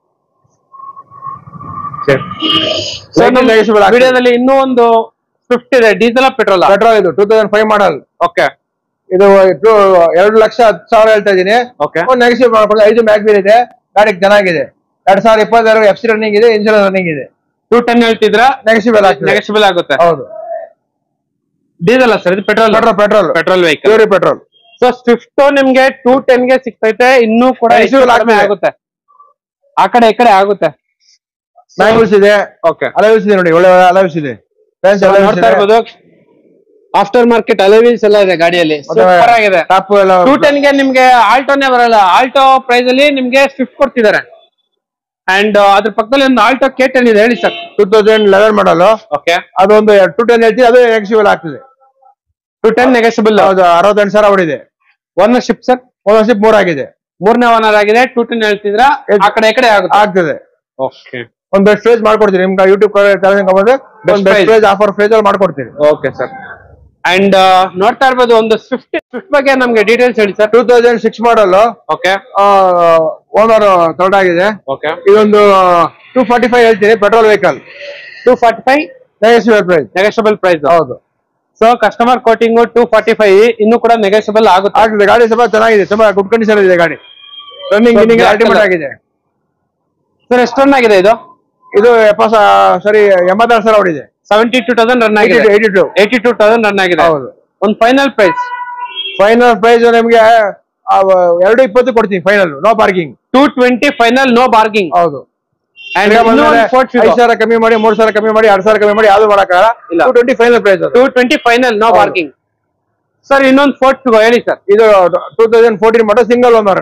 [SPEAKER 1] ಸೊ
[SPEAKER 2] Vehicle negotiable ಆಗ್ತದೆ.
[SPEAKER 1] ವಿಡಿಯೋದಲ್ಲಿ ಇನ್ನೂ ಒಂದು ಸ್ವಿಫ್ಟ್ ಇದೆ ಡೀಸೆಲ್ ಪೆಟ್ರೋಲ್
[SPEAKER 2] ಪೆಟ್ರೋಲ್ ಇದು two thousand five model
[SPEAKER 1] okay
[SPEAKER 2] ಇದು two- ಎರಡು ಲಕ್ಷ ಹತ್ತು ಸಾವಿರ ಹೇಳ್ತಾ ಇದ್ದೀನಿ
[SPEAKER 1] ಓಕೆ
[SPEAKER 2] ಒಂದು ನೆಗೆಸಿಬಲ್ ಮಾಡ್ಕೊಂಡು ಐದು ಮ್ಯಾಗ್ವೀಲ್ ಇದೆ ಗಾಡಿ ಚೆನ್ನಾಗಿದೆ ಎರಡ್ ಸಾವಿರದ ಇಪ್ಪತ್ತೆರಡು ಎಫ್ ಸಿ ರನ್ನಿಂಗ್ ಇದೆ ಇನ್ಶೂರೆನ್ಸ್ ರನ್ನಿಂಗ್ ಇದೆ
[SPEAKER 1] ಟು ಟೆನ್ ಹೇಳ್ತಿದ್ರ
[SPEAKER 2] ನೆಗೆಸಿಬಲ್ ಆಗ್ತದೆ
[SPEAKER 1] ನೆಗೆಷಬಲ್ ಆಗುತ್ತೆ
[SPEAKER 2] ಹೌದು
[SPEAKER 1] ಡೀಸೆಲ್ ಸರ್ ಇದು petrol
[SPEAKER 2] petrol petrol
[SPEAKER 1] petrol vehicle
[SPEAKER 2] pure petrol
[SPEAKER 1] so Swift ನಿಮ್ಗೆ ಟೂ ಟೆನ್ ಗೆ ಸಿಗ್ತೈತೆ ಇನ್ನೂ ಕೂಡ ಹೆಚ್ಚು
[SPEAKER 2] Negotiable
[SPEAKER 1] ಕಡಿಮೆ
[SPEAKER 2] ಆಗ್ತದೆ.
[SPEAKER 1] ಆಗುತ್ತೆ ಆ ಕಡೆ ಈ ಕಡೆ ಆಗುತ್ತೆ
[SPEAKER 2] ಮ್ಯಾಗ್ವೀಲ್ಸ್ ಇದೆ
[SPEAKER 1] ಓಕೆ
[SPEAKER 2] ಅಲವಿಸ್ ಇದೆ ನೋಡಿ ಒಳ್ಳೆ ಅಲವಿಸ್ ಇದೆ Fans alloys
[SPEAKER 1] ನೋಡ್ತಾ
[SPEAKER 2] ಇದೆ.
[SPEAKER 1] ಇರ್ಬೋದು ಆಫ್ಟರ್ ಮಾರ್ಕೆಟ್ ಅಲೆವೀಲ್ಸ್ ಎಲ್ಲ ಇದೆ ಗಾಡಿಯಲ್ಲಿ
[SPEAKER 2] ಮತ್ತೆ
[SPEAKER 1] ಸೂಪರ್ ಆಗಿದೆ
[SPEAKER 2] ಟಾಪ್ ಎಲ್ಲ
[SPEAKER 1] ಟೂ ಟೆನ್ ಗೆ ನಿಮ್ಗೆ ಆಲ್ಟೋನೇ ಬರಲ್ಲ ಆಲ್ಟೋ ಪ್ರೈಸ್ ಅಲ್ಲಿ ನಿಮ್ಗೆ ಸ್ವಿಫ್ಟ್ ಕೊಡ್ತಿದ್ದಾರೆ ಅಂಡ್ ಅದ್ರ ಪಕ್ಕದಲ್ಲಿ ಒಂದು ಆಲ್ಟೋ ಕೆ ಟೆನ್ ಇದೆ ಹೇಳಿ sir
[SPEAKER 2] two thousand eleven model
[SPEAKER 1] okay
[SPEAKER 2] ಅದೊಂದು ಟೂ ಟೆನ್ ಹೇಳ್ತೀವಿ ಅದು ನೆಗೆಸಿಬಲ್ ಆಗ್ತದೆ
[SPEAKER 1] ಟು ಟೆನ್ ನೆಗೆಸಬಲ್
[SPEAKER 2] ಹೌದು ಅರವತ್ತೆಂಟು ಸಾವಿರ ಹೊಡಿದೆ
[SPEAKER 1] ಓನರ್ಶಿಪ್ ಸರ್
[SPEAKER 2] ಓನರ್ಶಿಪ್ ಮೂರಾಗಿದೆ
[SPEAKER 1] ಮೂರನೇ ಓನರ್ ಆಗಿದೆ ಟೂ ಟೆನ್ ಹೇಳ್ತಿದ್ರ ಆ ಕಡೆ ಈ ಕಡೆ ಆಗುತ್ತೆ
[SPEAKER 2] ಆಗ್ತದೆ
[SPEAKER 1] ಓಕೆ
[SPEAKER 2] ಒಂದ್ ಬೆಸ್ಟ್ ಪ್ರೈಸ್ ಮಾಡ್ಕೊಡ್ತೀನಿ ನಿಮ್ಗೆ ಯೂಟ್ಯೂಬ್ ಬಂದ್ರೆ
[SPEAKER 1] Best
[SPEAKER 2] ಒಂದು best
[SPEAKER 1] price.
[SPEAKER 2] Price offer price ಅಲ್ಲಿ ಮಾಡ್ಕೊಡ್ತೀನಿ
[SPEAKER 1] ಓಕೆ ಸರ್ ಅಂಡ್ ನೋಡ್ತಾ ಇರ್ಬೋದು ಒಂದು ಸ್ವಿಫ್ಟ್ ಸ್ವಿಫ್ಟ್ ಬಗ್ಗೆ ನಮ್ಗೆ ಡೀಟೇಲ್ಸ್ ಹೇಳಿ sir
[SPEAKER 2] two thousand six model
[SPEAKER 1] okay
[SPEAKER 2] owner third ಆಗಿದೆ
[SPEAKER 1] ಓಕೆ
[SPEAKER 2] ಇದೊಂದು ಟೂ ಫಾರ್ಟಿ ಫೈವ್ ಹೇಳ್ತೀನಿ petrol vehicle
[SPEAKER 1] two forty five
[SPEAKER 2] negotiable price
[SPEAKER 1] negotiable price
[SPEAKER 2] ಹೌದು
[SPEAKER 1] so customer quoting two forty five ಇನ್ನು ಕೂಡ ನೆಗೆಷಬಲ್ ಆಗುತ್ತೆ
[SPEAKER 2] ಆಗ್ತದೆ ಗಾಡಿ ಸ್ವಲ್ಪ ಚೆನ್ನಾಗಿದೆ ತುಂಬಾ ಗುಡ್ ಕಂಡೀಷನ್ ಇದೆ ಗಾಡಿ ರನ್ನಿಂಗ್
[SPEAKER 1] So,
[SPEAKER 2] ಗಿನ್ನಿಂಗ್
[SPEAKER 1] black
[SPEAKER 2] ಅಲ್ಟಿಮೇಟ್
[SPEAKER 1] colour.
[SPEAKER 2] ಆಗಿದೆ
[SPEAKER 1] ಸರ್ ಎಷ್ಟು ರನ್ ಆಗಿದೆ ಇದು
[SPEAKER 2] ಇದು ಎಪ್ಪತ್ತು ಸರಿ ಎಂಬತ್ತಾರು ಸಾವಿರ ಹೊಡಿದೆ
[SPEAKER 1] ಸೆವೆಂಟಿ ಟೂ ತೌಸಂಡ್ ರನ್ ಆಗಿದೆ
[SPEAKER 2] eighty two
[SPEAKER 1] eighty two thousand run ಆಗಿದೆ
[SPEAKER 2] ಹೌದು
[SPEAKER 1] ಒಂದು ಫೈನಲ್ ಪ್ರೈಸ್
[SPEAKER 2] ಫೈನಲ್ ಪ್ರೈಸ್ ನಿಮ್ಗೆ ಆ, ಎರಡು ಇಪ್ಪತ್ತು ಕೊಡ್ತೀನಿ final no parking
[SPEAKER 1] two twenty final no bargaining
[SPEAKER 2] ಹೌದು
[SPEAKER 1] ಅಂಡ್
[SPEAKER 2] ಈಗ ಬಂದ್ಮೇಲೆ ಐದು ಸಾವಿರ ಕಮ್ಮಿ ಮಾಡಿ ಮೂರ್ ಸಾವಿರ ಕಮ್ಮಿ ಮಾಡಿ ಎರಡ್ ಸಾವಿರ ಕಮ್ಮಿ ಮಾಡಿ ಯಾವ್ದು ಮಾಡಕ್ಕಾಗಲ್ಲ
[SPEAKER 1] ಇಲ್ಲ.
[SPEAKER 2] ಟೂ ಟ್ವೆಂಟಿ ಫೈನಲ್ ಪ್ರೈಸ್ ಅದು
[SPEAKER 1] ಟೂ ಟ್ವೆಂಟಿ ಫೈನಲ್ ನೋ
[SPEAKER 2] ಹೌದು.
[SPEAKER 1] ಬಾರ್ಗಿಂಗ್ ಸರ್ ಇನ್ನೊಂದು ಫೋರ್ಟ್ ಹೇಳಿ ಸರ್
[SPEAKER 2] ಇದು two thousand fourteen model single owner ಗಾಡಿ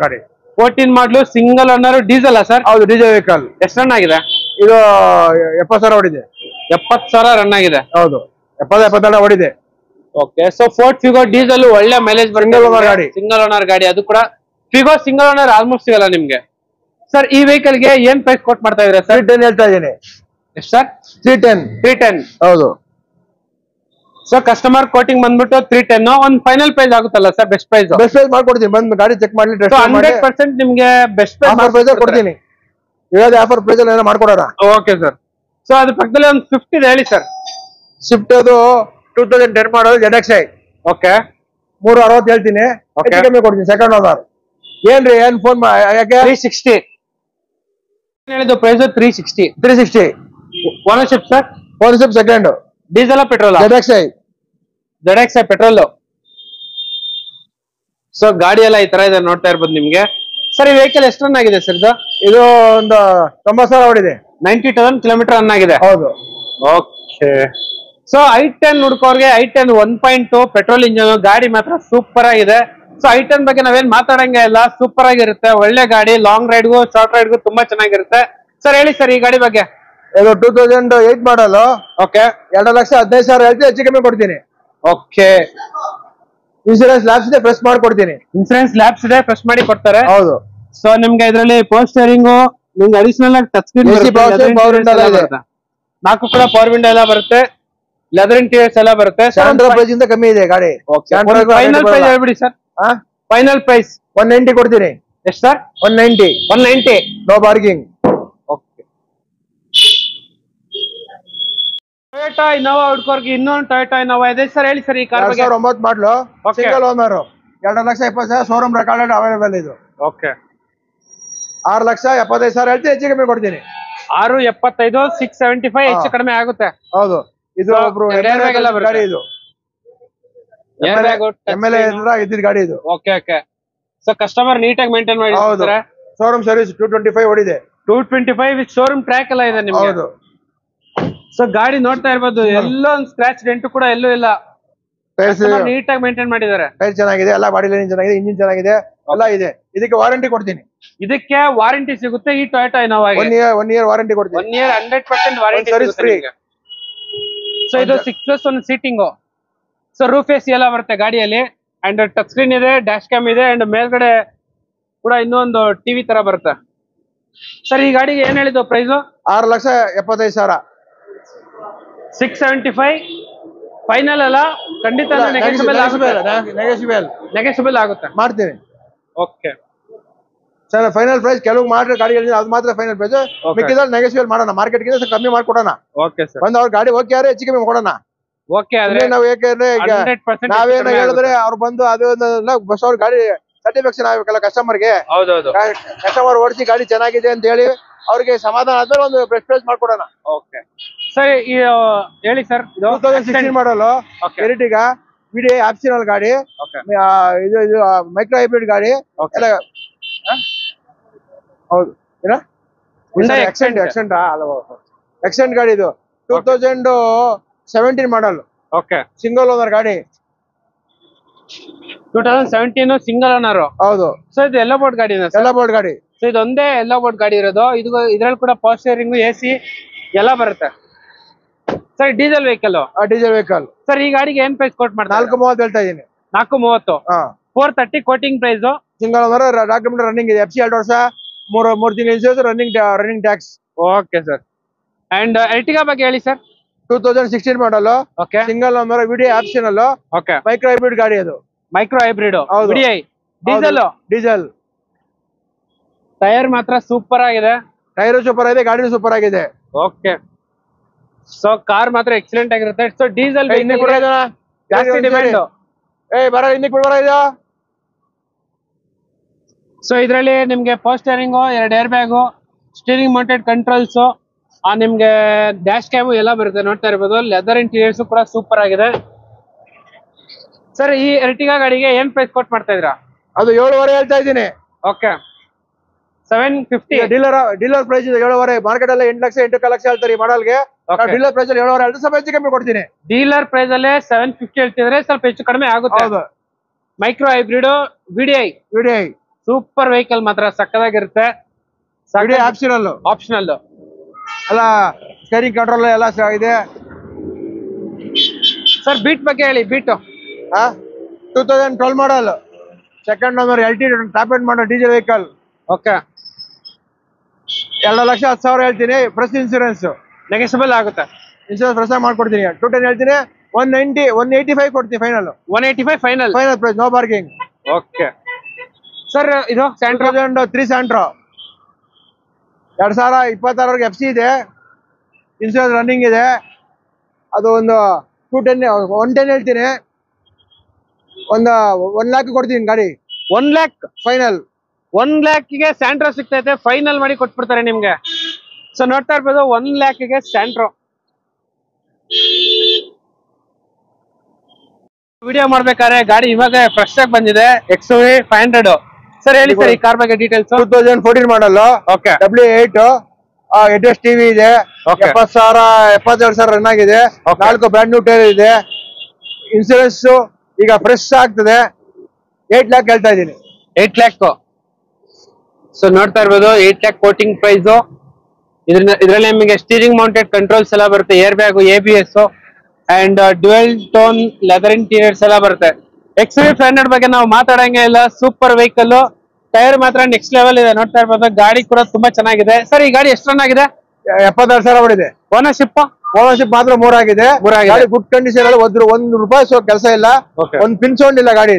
[SPEAKER 1] fourteen model single owner diesel sir
[SPEAKER 2] ಹೌದು ಡೀಸೆಲ್ ವೆಹಿಕಲ್
[SPEAKER 1] ಎಷ್ಟು ರನ್ ಆಗಿದೆ
[SPEAKER 2] ಇದು ಎಪ್ಪತ್ತು ಸಾವಿರ ಹೊಡಿದೆ
[SPEAKER 1] ಎಪ್ಪತ್ ಸಾವಿರ ರನ್ ಆಗಿದೆ
[SPEAKER 2] ಹೌದು ಎಪ್ಪತ್ತು ಎಪ್ಪತ್ತೆರಡು ಹೊಡಿದೆ
[SPEAKER 1] okay so Ford Figo diesel ಒಳ್ಳೆ ಮೈಲೇಜ್
[SPEAKER 2] Single owner ಗಾಡಿ.
[SPEAKER 1] ಸಿಂಗಲ್ ಓನರ್ ಗಾಡಿ ಅದು ಕೂಡ ಫಿಗೋ ಸಿಂಗಲ್ ಓನರ್ ಆಲ್ಮೋಸ್ಟ್ ಸಿಗಲ್ಲ ನಿಮ್ಗೆ ಸರ್ ಈ ವೆಹಿಕಲ್ ಗೆ ಏನ್ ಪ್ರೈಸ್ ಕೊಟ್ ಮಾಡ್ತಾ ಇದ್ರೆ
[SPEAKER 2] ತ್ರೀ
[SPEAKER 1] ಸರ್
[SPEAKER 2] ಟೆನ್ ಹೇಳ್ತಾ ಇದ್ದೀನಿ
[SPEAKER 1] ಎಷ್ಟು sir
[SPEAKER 2] three ten
[SPEAKER 1] three ten
[SPEAKER 2] ಹೌದು
[SPEAKER 1] ಸೊ ಕಸ್ಟಮರ್ ಕೋಟಿಂಗ್ ಬಂದ್ಬಿಟ್ಟು ತ್ರೀ ಟೆನ್ ಒಂದ್ ಫೈನಲ್ ಪ್ರೈಸ್ ಆಗುತ್ತಲ್ಲ sir best price
[SPEAKER 2] best price ಮಾಡ್ಕೊಡ್ತೀನಿ ಬಂದು ಗಾಡಿ ಚೆಕ್ ಮಾಡಿ
[SPEAKER 1] ಸೊ ಹಂಡ್ರೆಡ್ ಪರ್ಸೆಂಟ್ ನಿಮ್ಗೆ ಬೆಸ್ಟ್
[SPEAKER 2] ಆಫರ್ ಪ್ರೈಸ್ ಕೊಡ್ತೀನಿ ಇವಾಗ ಆಫರ್ ಪ್ರೈಸ್ ಏನೋ ಮಾಡ್ಕೊಡೋಣ
[SPEAKER 1] ಓಕೆ ಸರ್ ಸೊ ಅದ್ರ ಪಕ್ಕದಲ್ಲಿ ಒಂದು ಫಿಫ್ಟಿ ಇದೆ ಹೇಳಿ ಸರ್
[SPEAKER 2] ಸ್ವಿಫ್ಟ್ ಅದು ಟೂ ತೌಸಂಡ್ ಟೆನ್ ಮಾಡೋದು ಜೆಡ್ ಎಕ್ಸ್ ಐ
[SPEAKER 1] ಓಕೆ
[SPEAKER 2] ಮೂರು ಅರವತ್ತು ಹೇಳ್ತೀನಿ
[SPEAKER 1] Okay.
[SPEAKER 2] ಹೆಚ್ಚು ಕಮ್ಮಿ ಕೊಡ್ತೀನಿ ಸೆಕೆಂಡ್ ಓನರ್ ಏನ್ರಿ ಏನ್ ಫೋನ್ ಯಾಕೆ
[SPEAKER 1] ತ್ರೀ ಸಿಕ್ಸ್ಟಿ ಹೇಳಿದ್ದು price three sixty
[SPEAKER 2] three sixty
[SPEAKER 1] ownership sir
[SPEAKER 2] ownership second
[SPEAKER 1] diesel petrol
[SPEAKER 2] Z X I
[SPEAKER 1] Z X petrol so ಗಾಡಿ ಎಲ್ಲ ಈ ತರ ಇದೆ ನೋಡ್ತಾ ಇರ್ಬೋದು ನಿಮ್ಗೆ ಸರ್ ಈ ವೆಹಿಕಲ್ ಎಷ್ಟು ರನ್ ಆಗಿದೆ ಸರ್ ಇದು
[SPEAKER 2] ಇದು ಒಂದು ತೊಂಬತ್ತು ಸಾವಿರ ಹೊಡಿದೆ
[SPEAKER 1] ನೈಂಟಿ ತೌಸಂಡ್ ಕಿಲೋಮೀಟರ್ ರನ್ ಆಗಿದೆ
[SPEAKER 2] ಹೌದು
[SPEAKER 1] ಓಕೆ ಸೊ ಐ ಟೆನ್ ಹುಡ್ಕೋರ್ಗೆ I ten one point two petrol engine ಗಾಡಿ ಮಾತ್ರ ಸೂಪರ್ ಆಗಿದೆ ಸೊ ಐ ಟೆನ್ ಬಗ್ಗೆ ನಾವೇನ್ ಮಾತಾಡಂಗೆ ಇಲ್ಲ ಸೂಪರ್ ಆಗಿರುತ್ತೆ ಒಳ್ಳೆ ಗಾಡಿ ಲಾಂಗ್ ರೈಡ್ಗೂ ಶಾರ್ಟ್ ರೈಡ್ಗೂ ತುಂಬಾ ಚೆನ್ನಾಗಿರುತ್ತೆ ಸರ್ ಹೇಳಿ ಸರ್ ಈ ಗಾಡಿ ಬಗ್ಗೆ
[SPEAKER 2] ಇದು two thousand eight model
[SPEAKER 1] okay
[SPEAKER 2] ಎರಡು ಲಕ್ಷ ಹದಿನೈದು ಸಾವಿರ ಹೇಳ್ತೀನಿ ಹೆಚ್ಚು ಕಮ್ಮಿ ಕೊಡ್ತೀನಿ
[SPEAKER 1] ಓಕೆ
[SPEAKER 2] ಇನ್ಸೂರೆನ್ಸ್ ಲ್ಯಾಬ್ಸ್ ಇದೆ ಫ್ರೆಶ್ ಮಾಡ್ಕೊಡ್ತೀನಿ
[SPEAKER 1] ಇನ್ಸೂರೆನ್ಸ್ ಲ್ಯಾಬ್ಸ್ ಇದೆ ಫ್ರೆಶ್ ಮಾಡಿ ಕೊಡ್ತಾರೆ
[SPEAKER 2] ಹೌದು
[SPEAKER 1] ಸೊ ನಿಮ್ಗೆ ಇದರಲ್ಲಿ ಪವರ್ ಸ್ಟೇರಿಂಗು ನಿಮ್ಗೆ ಅಡಿಷನಲ್ ಆಗಿ touch screen
[SPEAKER 2] AC power steering, power window ಎಲ್ಲ ಇದೆ.
[SPEAKER 1] ನಾಲ್ಕು ಕೂಡ ಪವರ್ ವಿಂಡೋ ಎಲ್ಲ ಬರುತ್ತೆ ಲೆದರ್ ಇಂಟೀರಿಯರ್ಸ್ ಎಲ್ಲ ಬರುತ್ತೆ
[SPEAKER 2] ಸ್ಯಾಂಡ್ರಾ ಪ್ರೈಸ್ ಇಂದ ಕಮ್ಮಿ ಇದೆ ಗಾಡಿ
[SPEAKER 1] ಫೈನಲ್ ಪ್ರೈಸ್ ಹೇಳ್ಬಿಡಿ sir final price
[SPEAKER 2] one ninety ಕೊಡ್ತೀನಿ
[SPEAKER 1] ಎಷ್ಟು sir
[SPEAKER 2] one ninety
[SPEAKER 1] one ninety
[SPEAKER 2] no bargaining
[SPEAKER 1] okay Toyota Innova ಹುಡ್ಕೋರ್ಗೆ ಇನ್ನೊಂದು ಟೊಯೋಟಾ ಇನೋವಾ ಇದೆ ಸರ್ ಹೇಳಿ ಸರ್ ಈ ಕಾರ್
[SPEAKER 2] ಎರಡ್
[SPEAKER 1] ಬಗ್ಗೆ
[SPEAKER 2] ಸಾವಿರ ಒಂಬತ್ತು ಮಾಡ್ಲು
[SPEAKER 1] Okay.
[SPEAKER 2] ಸಿಂಗಲ್ ಓನರ್ ಎರಡು ಲಕ್ಷ ಇಪ್ಪತ್ತು ಸಾವಿರ ಶೋರೂಮ್ ರೆಕಾರ್ಡೆಡ್ ಅವೈಲೇಬಲ್ ಇದು
[SPEAKER 1] ಓಕೆ
[SPEAKER 2] ಆರು ಲಕ್ಷ ಎಪ್ಪತ್ತೈದು ಸಾವಿರ ಹೇಳ್ತೀನಿ ಹೆಚ್ಚು ಕಮ್ಮಿ ಕೊಡ್ತೀನಿ
[SPEAKER 1] ಆರು ಎಪ್ಪತ್ತೈದು ಸಿಕ್ಸ್ ಸೆವೆಂಟಿ ಫೈವ್ ಹೆಚ್ಚು
[SPEAKER 2] ಹಾ.
[SPEAKER 1] ಕಡಿಮೆ ಆಗುತ್ತೆ
[SPEAKER 2] ಹೌದು ಇದು
[SPEAKER 1] So,
[SPEAKER 2] ಒಬ್ರು
[SPEAKER 1] ಎರಡು airbag ಎಲ್ಲ ಬರುತ್ತೆ.
[SPEAKER 2] ಗಾಡಿ ಇದು ಎಮ್ ಎಲ್ ಎ ಇದ್ದಿದ್ ಗಾಡಿ ಇದು
[SPEAKER 1] ಓಕೆ ಓಕೆ ಸೊ ಕಸ್ಟಮರ್ ನೀಟಾಗಿ ಮೇಂಟೈನ್ ಮಾಡಿ
[SPEAKER 2] ಹೌದು showroom service two twenty five ಹೊಡಿದೆ
[SPEAKER 1] two twenty five with showroom track ಎಲ್ಲ ಇದೆ ನಿಮ್ಗೆ
[SPEAKER 2] ಹೌದು
[SPEAKER 1] ಸೊ ಗಾಡಿ ನೋಡ್ತಾ ಇರ್ಬೋದು ಎಲ್ಲೋ ಒಂದು ಸ್ಕ್ರಾಚ್ ಡೆಂಟ್ ಕೂಡ ಎಲ್ಲೂ ಇಲ್ಲ
[SPEAKER 2] ಟೈರ್ಸ್
[SPEAKER 1] ನೀಟಾಗಿ ಮೇಂಟೈನ್ ಮಾಡಿದ್ದಾರೆ
[SPEAKER 2] ಟೈರ್ ಚೆನ್ನಾಗಿದೆ ಎಲ್ಲ ಬಾಡಿ ಲೈನ್ ಚೆನ್ನಾಗಿದೆ ಇಂಜಿನ್ ಚೆನ್ನಾಗಿದೆ ಎಲ್ಲ ಇದೆ ಇದಕ್ಕೆ ವಾರಂಟಿ ಕೊಡ್ತೀನಿ
[SPEAKER 1] ಇದಕ್ಕೆ ವಾರಂಟಿ ಸಿಗುತ್ತೆ ಈ ಟೊಯೋಟಾ ಇನೋವಾಗೆ
[SPEAKER 2] one year one year warranty ಕೊಡ್ತೀನಿ
[SPEAKER 1] one year hundred percent warranty
[SPEAKER 2] service free.
[SPEAKER 1] So ಇದು six plus one seating so roof AC ಎಲ್ಲ ಬರುತ್ತೆ ಗಾಡಿಯಲ್ಲಿ ಅಂಡ್ ಟಚ್ ಸ್ಕ್ರೀನ್ ಇದೆ ಡ್ಯಾಶ್ ಕ್ಯಾಮ್ ಇದೆ ಅಂಡ್ ಮೇಲ್ಗಡೆ ಕೂಡ ಇನ್ನೊಂದು ಟಿವಿ ತರ ಬರುತ್ತೆ ಸರ್ ಈ ಗಾಡಿಗೆ ಏನ್ ಹೇಳಿದ್ದು ಪ್ರೈಸು
[SPEAKER 2] ಆರು ಲಕ್ಷ ಎಪ್ಪತ್ತೈದು ಸಾವಿರ
[SPEAKER 1] ಸಿಕ್ಸ್ ಸೆವೆಂಟಿ ಫೈವ್ ಫೈನಲ್ ಅಲ್ಲ ಖಂಡಿತ ನೆಗೆಸಿಬಲ್ ಆಗುತ್ತೆ
[SPEAKER 2] ನೆಗೋಷಿಯಬಲ್
[SPEAKER 1] ನೆಗೆಸಿಬಲ್ ಆಗುತ್ತೆ
[SPEAKER 2] ಮಾಡ್ತೀನಿ
[SPEAKER 1] ಓಕೆ
[SPEAKER 2] ಸರ್ ಫೈನಲ್ ಪ್ರೈಸ್ ಕೆಲವು ಮಾಡ್ರೆ ಗಾಡಿಗಳಿದೆ ಅದು ಮಾತ್ರ ಫೈನಲ್ ಪ್ರೈಸ್ ಮಿಕ್ಕಿದ್ರೆ ನೆಗೋಷಿಯಬಲ್ ಮಾಡೋಣ ಮಾರ್ಕೆಟ್ ಗಿಂತ ಸ್ವಲ್ಪ ಕಮ್ಮಿ ಮಾಡ್ಕೊಡೋಣ
[SPEAKER 1] ಓಕೆ ಸರ್
[SPEAKER 2] ಬಂದು ಅವ್ರ ಗಾಡಿ ಓಕೆ ಯಾರು ಹೆಚ್ಚು ಕಮ್ಮಿ ಕೊಡೋಣ
[SPEAKER 1] ಓಕೆ ಆದ್ರೆ
[SPEAKER 2] ನಾವು ಯಾಕೆಂದ್ರೆ ಈಗ
[SPEAKER 1] ಹಂಡ್ರೆಡ್ ಪರ್ಸೆಂಟ್
[SPEAKER 2] ನಾವೇನು ಹೇಳಿದ್ರೆ ಅವ್ರು ಬಂದು ಅದು ಒಂದು ಬಸ್ ಅವ್ರ ಗಾಡಿ ಸ್ಯಾಟಿಸ್ಫ್ಯಾಕ್ಷನ್ ಆಗ್ಬೇಕಲ್ಲ ಕಸ್ಟಮರ್ಗೆ
[SPEAKER 1] ಹೌದೌದು
[SPEAKER 2] ಕಸ್ಟಮರ್ ಓಡಿಸಿ ಗಾಡಿ ಚೆನ್ನಾಗಿದೆ ಅಂತ ಹೇಳಿ ಅವ್ರಿಗೆ ಸಮಾಧಾನ ಆದ್ಮೇಲೆ ಒಂದು ಬ್ರೆಸ್ಟ್ ಪ್ರೈಸ್ ಮಾಡ್ಕೊಡೋಣ
[SPEAKER 1] ಓಕೆ ಸರ್ ಈ ಆ, ಹೇಳಿ ಸರ್ ಇದು
[SPEAKER 2] two thousand sixteen model
[SPEAKER 1] Okay.
[SPEAKER 2] Ertiga VDI optional ಗಾಡಿ
[SPEAKER 1] Okay.
[SPEAKER 2] ಆ, ಇದು ಇದು ಮೈಕ್ರೋ ಹೈಬ್ರಿಡ್ ಗಾಡಿ
[SPEAKER 1] Okay.
[SPEAKER 2] ಎಲ್ಲ ಆ? ಹೌದು ಏನ
[SPEAKER 1] Hyundai
[SPEAKER 2] Accent
[SPEAKER 1] Accent.
[SPEAKER 2] Accent Accent ಗಾಡಿ ಇದು two thousand seventeen model
[SPEAKER 1] okay
[SPEAKER 2] single owner ಗಾಡಿ
[SPEAKER 1] two thousand seventeen single owner
[SPEAKER 2] ಹೌದು
[SPEAKER 1] ಸೊ ಇದು ಎಲ್ಲೋ ಬೋರ್ಡ್ ಗಾಡಿನ ಸರ್
[SPEAKER 2] ಎಲ್ಲ ಬೋರ್ಡ್ ಗಾಡಿ
[SPEAKER 1] ಸೊ ಇದೊಂದೇ ಎಲ್ಲೋ ಬೋರ್ಡ್ ಗಾಡಿ ಇರೋದು ಇದು ಇದ್ರಲ್ಲಿ ಕೂಡ ಪವರ್ ಸ್ಟೇರಿಂಗ್ ಎ ಸಿ ಎಲ್ಲ ಬರುತ್ತೆ sir diesel vehicle
[SPEAKER 2] diesel vehicle
[SPEAKER 1] sir ಈ ಗಾಡಿಗೆ ಏನ್ ಪ್ರೈಸ್ ಕೊಟ್ ಮಾಡ್ತಾರೆ
[SPEAKER 2] ನಾಲ್ಕು ಮೂವತ್ತು ಹೇಳ್ತಾ ಇದೀನಿ
[SPEAKER 1] ನಾಲ್ಕು ಮೂವತ್ತು
[SPEAKER 2] ಹಾ
[SPEAKER 1] four thirty quoting price
[SPEAKER 2] single owner document running ಇದೆ ಎಫ್ ಸಿ ಎರಡು ವರ್ಷ ಮೂರು ಮೂರು ತಿಂಗಳು insurance running running tax
[SPEAKER 1] okay sir and Ertiga ಬಗ್ಗೆ ಹೇಳಿ sir
[SPEAKER 2] two thousand sixteen model
[SPEAKER 1] okay
[SPEAKER 2] single owner VD optional
[SPEAKER 1] okay
[SPEAKER 2] micro hybrid ಗಾಡಿ ಅದು
[SPEAKER 1] ಮೈಕ್ರೋ ಹೈಬ್ರಿಡ್
[SPEAKER 2] ಹೌದು.
[SPEAKER 1] ಬಿಡಿಐ ಡೀಸೆಲ್
[SPEAKER 2] ಡೀಸೆಲ್
[SPEAKER 1] ಟೈರ್ ಮಾತ್ರ ಸೂಪರ್ ಆಗಿದೆ
[SPEAKER 2] ಟೈರು ಸೂಪರ್ ಆಗಿದೆ ಗಾಡಿನೂ ಸೂಪರ್ ಆಗಿದೆ
[SPEAKER 1] ಓಕೆ ಸೊ ಕಾರ್ ಮಾತ್ರ ಎಕ್ಸಲೆಂಟ್ ಆಗಿರುತ್ತೆ ಸೊ ಡೀಸೆಲ್
[SPEAKER 2] ಏ, ಇನ್ನೇ ಕೊಡ್ರಾ ಇದನ್ನ?
[SPEAKER 1] ಜಾಸ್ತಿ
[SPEAKER 2] ಏ,
[SPEAKER 1] ಡಿಮ್ಯಾಂಡ್
[SPEAKER 2] ಏ ಬರ ಇನ್ನಕ್ಕೆ ಬಿಡ್ಬಾರ ಇದು
[SPEAKER 1] ಸೊ ಇದರಲ್ಲಿ ನಿಮ್ಗೆ ಪವರ್ ಸ್ಟೇರಿಂಗು ಎರಡು air bag steering mounted controls ಆ ನಿಮ್ಗೆ ಡ್ಯಾಶ್ ಕ್ಯಾಮು ಎಲ್ಲ ಬರುತ್ತೆ ನೋಡ್ತಾ ಇರ್ಬೋದು ಲೆದರ್ ಇಂಟೀರಿಯರ್ಸ್ ಕೂಡ ಸೂಪರ್ ಆಗಿದೆ ಸರ್ ಈ ಎರ್ಟಿಗಾ ಗಾಡಿಗೆ ಏನ್ ಪ್ರೈಸ್ ಕೊಟ್ ಮಾಡ್ತಾ ಇದ್ದೀರಾ
[SPEAKER 2] ಅದು ಏಳುವರೆ ಹೇಳ್ತಾ ಇದ್ದೀನಿ
[SPEAKER 1] okay seven fifty
[SPEAKER 2] dealer dealer price ಇದೆ ಏಳುವರೆ ಮಾರ್ಕೆಟ್ ಅಲ್ಲಿ ಎಂಟು ಲಕ್ಷ ಎಂಟು ಲಕ್ಷ ಹೇಳ್ತಾರೆ ಈ ಮಾಡಲ್ಗೆ
[SPEAKER 1] Okay.
[SPEAKER 2] ಡೀಲರ್ ಪ್ರೈಸ್ ಅಲ್ಲಿ ಏಳುವರೆ ಹೇಳ್ತಾರೆ ಸ್ವಲ್ಪ ಹೆಚ್ಚು ಕಮ್ಮಿ ಕೊಡ್ತೀನಿ
[SPEAKER 1] ಡೀಲರ್ ಪ್ರೈಸ್ ಅಲ್ಲೇ ಸೆವೆನ್ ಫಿಫ್ಟಿ ಹೇಳ್ತಿದ್ರೆ ಸ್ವಲ್ಪ ಹೆಚ್ಚು ಕಡಿಮೆ ಆಗುತ್ತೆ
[SPEAKER 2] ಹೌದು
[SPEAKER 1] micro hybrid VDI
[SPEAKER 2] VD
[SPEAKER 1] super vehicle ಮಾತ್ರ ಸಕ್ಕದಾಗಿರುತ್ತೆ
[SPEAKER 2] ಇಡೀ ಆಪ್ಷನಲ್
[SPEAKER 1] ಆಪ್ಷನಲ್
[SPEAKER 2] ಎಲ್ಲ ಸ್ಟೇರಿಂಗ್ ಕಂಟ್ರೋಲ್ ಎಲ್ಲ ಸ- ಇದೆ
[SPEAKER 1] ಸರ್ ಬೀಟ್ ಬಗ್ಗೆ ಹೇಳಿ Beat
[SPEAKER 2] two thousand twelve model second owner L T top end ಮಾಡೋ ಡೀಸೆಲ್ ವೆಹಿಕಲ್
[SPEAKER 1] ಓಕೆ
[SPEAKER 2] ಎರಡು ಲಕ್ಷ ಹತ್ತು ಸಾವಿರ ಹೇಳ್ತೀನಿ ಪ್ರೆಸ್ ಇನ್ಸೂರೆನ್ಸ್
[SPEAKER 1] ನೆಗೆಸಬಲ್ ಆಗುತ್ತೆ
[SPEAKER 2] ಇನ್ಸೂರೆನ್ಸ್ ಪ್ರೆಸ್ ಮಾಡ್ಕೊಡ್ತೀನಿ ಟೂ ಟೆನ್ ಹೇಳ್ತೀನಿ one ninety one eighty five ಕೊಡ್ತೀನಿ final
[SPEAKER 1] one eighty five final
[SPEAKER 2] final price no parking
[SPEAKER 1] okay sir ಇದು
[SPEAKER 2] two
[SPEAKER 1] Santro
[SPEAKER 2] thousand three Santro ಎರಡು ಸಾವಿರ ಇಪ್ಪತ್ತಾರವರೆಗೆ ಎಫ್ ಸಿ ಇದೆ ಇನ್ಸೂರೆನ್ಸ್ ರನ್ನಿಂಗ್ ಇದೆ ಅದು ಒಂದು ಟೂ ಟೆನ್ ಒನ್ ಟೆನ್ ಹೇಳ್ತೀನಿ ಒಂದು ಒನ್ ಲ್ಯಾಕ್ ಕೊಡ್ತೀನಿ ಗಾಡಿ
[SPEAKER 1] ಒನ್ ಲ್ಯಾಕ್
[SPEAKER 2] ಫೈನಲ್
[SPEAKER 1] ಒನ್ ಲ್ಯಾಕ್ಗೆ ಸ್ಯಾಂಟ್ರೋ ಸಿಗ್ತೈತೆ ಫೈನಲ್ ಮಾಡಿ ಕೊಟ್ಬಿಡ್ತಾರೆ ನಿಮ್ಗೆ ಸೊ ನೋಡ್ತಾ ಇರ್ಬೋದು ಒನ್ ಲ್ಯಾಕ್ಗೆ ಸ್ಯಾಂಟ್ರೋ ವಿಡಿಯೋ ಮಾಡ್ಬೇಕಾದ್ರೆ ಗಾಡಿ ಇವಾಗ ಫ್ರೆಶ್ ಆಗಿ ಬಂದಿದೆ ಎಕ್ಸ್ ಫೈವ್ ಹಂಡ್ರೆಡ್ ಸರ್ ಹೇಳಿ ಸರ್ ಈ ಕಾರ್ ಬಗ್ಗೆ details
[SPEAKER 2] two thousand fourteen model
[SPEAKER 1] okay
[SPEAKER 2] W eight ಎಡ್ ಎಸ್ ಟಿವಿ ಇದೆ
[SPEAKER 1] Okay.
[SPEAKER 2] ಎಪ್ಪತ್ತು ಸಾವಿರ ಎಪ್ಪತ್ತೆರಡು ಸಾವಿರ ರನ್ ಆಗಿದೆ
[SPEAKER 1] Okay.
[SPEAKER 2] ನಾಲ್ಕು ಬ್ರ್ಯಾಂಡ್ ನ್ಯೂ ಟೈರ್ ಇದೆ ಇನ್ಸೂರೆನ್ಸ್ ಈಗ ಫ್ರೆಶ್ ಆಗ್ತದೆ ಏಟ್ ಲ್ಯಾಕ್ ಹೇಳ್ತಾ ಇದ್ದೀನಿ
[SPEAKER 1] ಏಟ್ ಲ್ಯಾಕ್ ಸೊ ನೋಡ್ತಾ ಇರ್ಬೋದು ಏಟ್ ಲ್ಯಾಕ್ ಕೋಟಿಂಗ್ ಪ್ರೈಸ್ ಇದ್ರಿಂದ ಇದ್ರಲ್ಲಿ ನಿಮಗೆ ಸ್ಟೀರಿಂಗ್ ಮೌಂಟೆಡ್ ಕಂಟ್ರೋಲ್ಸ್ ಎಲ್ಲ ಬರುತ್ತೆ air bag A B S and dual tone leather interiors ಎಲ್ಲ ಬರುತ್ತೆ ಎಕ್ಸ್ ವಿ ಫೈವ್ ಹಂಡ್ರೆಡ್ ಬಗ್ಗೆ ನಾವು ಮಾತಾಡಂಗೆ ಇಲ್ಲ ಸೂಪರ್ ವೆಹಿಕಲ್ ಟೈರ್ ಮಾತ್ರ ನೆಕ್ಸ್ಟ್ ಲೆವೆಲ್ ಇದೆ ನೋಡ್ತಾ ಇರ್ಬೋದು ಗಾಡಿ ಕೂಡ ತುಂಬಾ ಚೆನ್ನಾಗಿದೆ ಸರ್ ಈ ಗಾಡಿ ಎಷ್ಟು ರನ್ ಆಗಿದೆ
[SPEAKER 2] ಎಪ್ಪತ್ತೆರಡು ಸಾವಿರ ಹೊಡಿದೆ
[SPEAKER 1] ಓನರ್ಶಿಪ್
[SPEAKER 2] ಓನರ್ಶಿಪ್ ಮಾತ್ರ ಮೂರಾಗಿದೆ
[SPEAKER 1] ಮೂರಾಗಿದೆ.
[SPEAKER 2] ಗಾಡಿ ಗುಡ್ ಕಂಡೀಷನ್ ಅಲ್ಲಿ ಒಂದು ಒಂದು ರೂಪಾಯಿ ಸೊ ಕೆಲಸ ಇಲ್ಲ
[SPEAKER 1] Okay.
[SPEAKER 2] ಒಂದ್ ಪಿನ್ ಸೌಂಡ್ ಇಲ್ಲ ಗಾಡಿ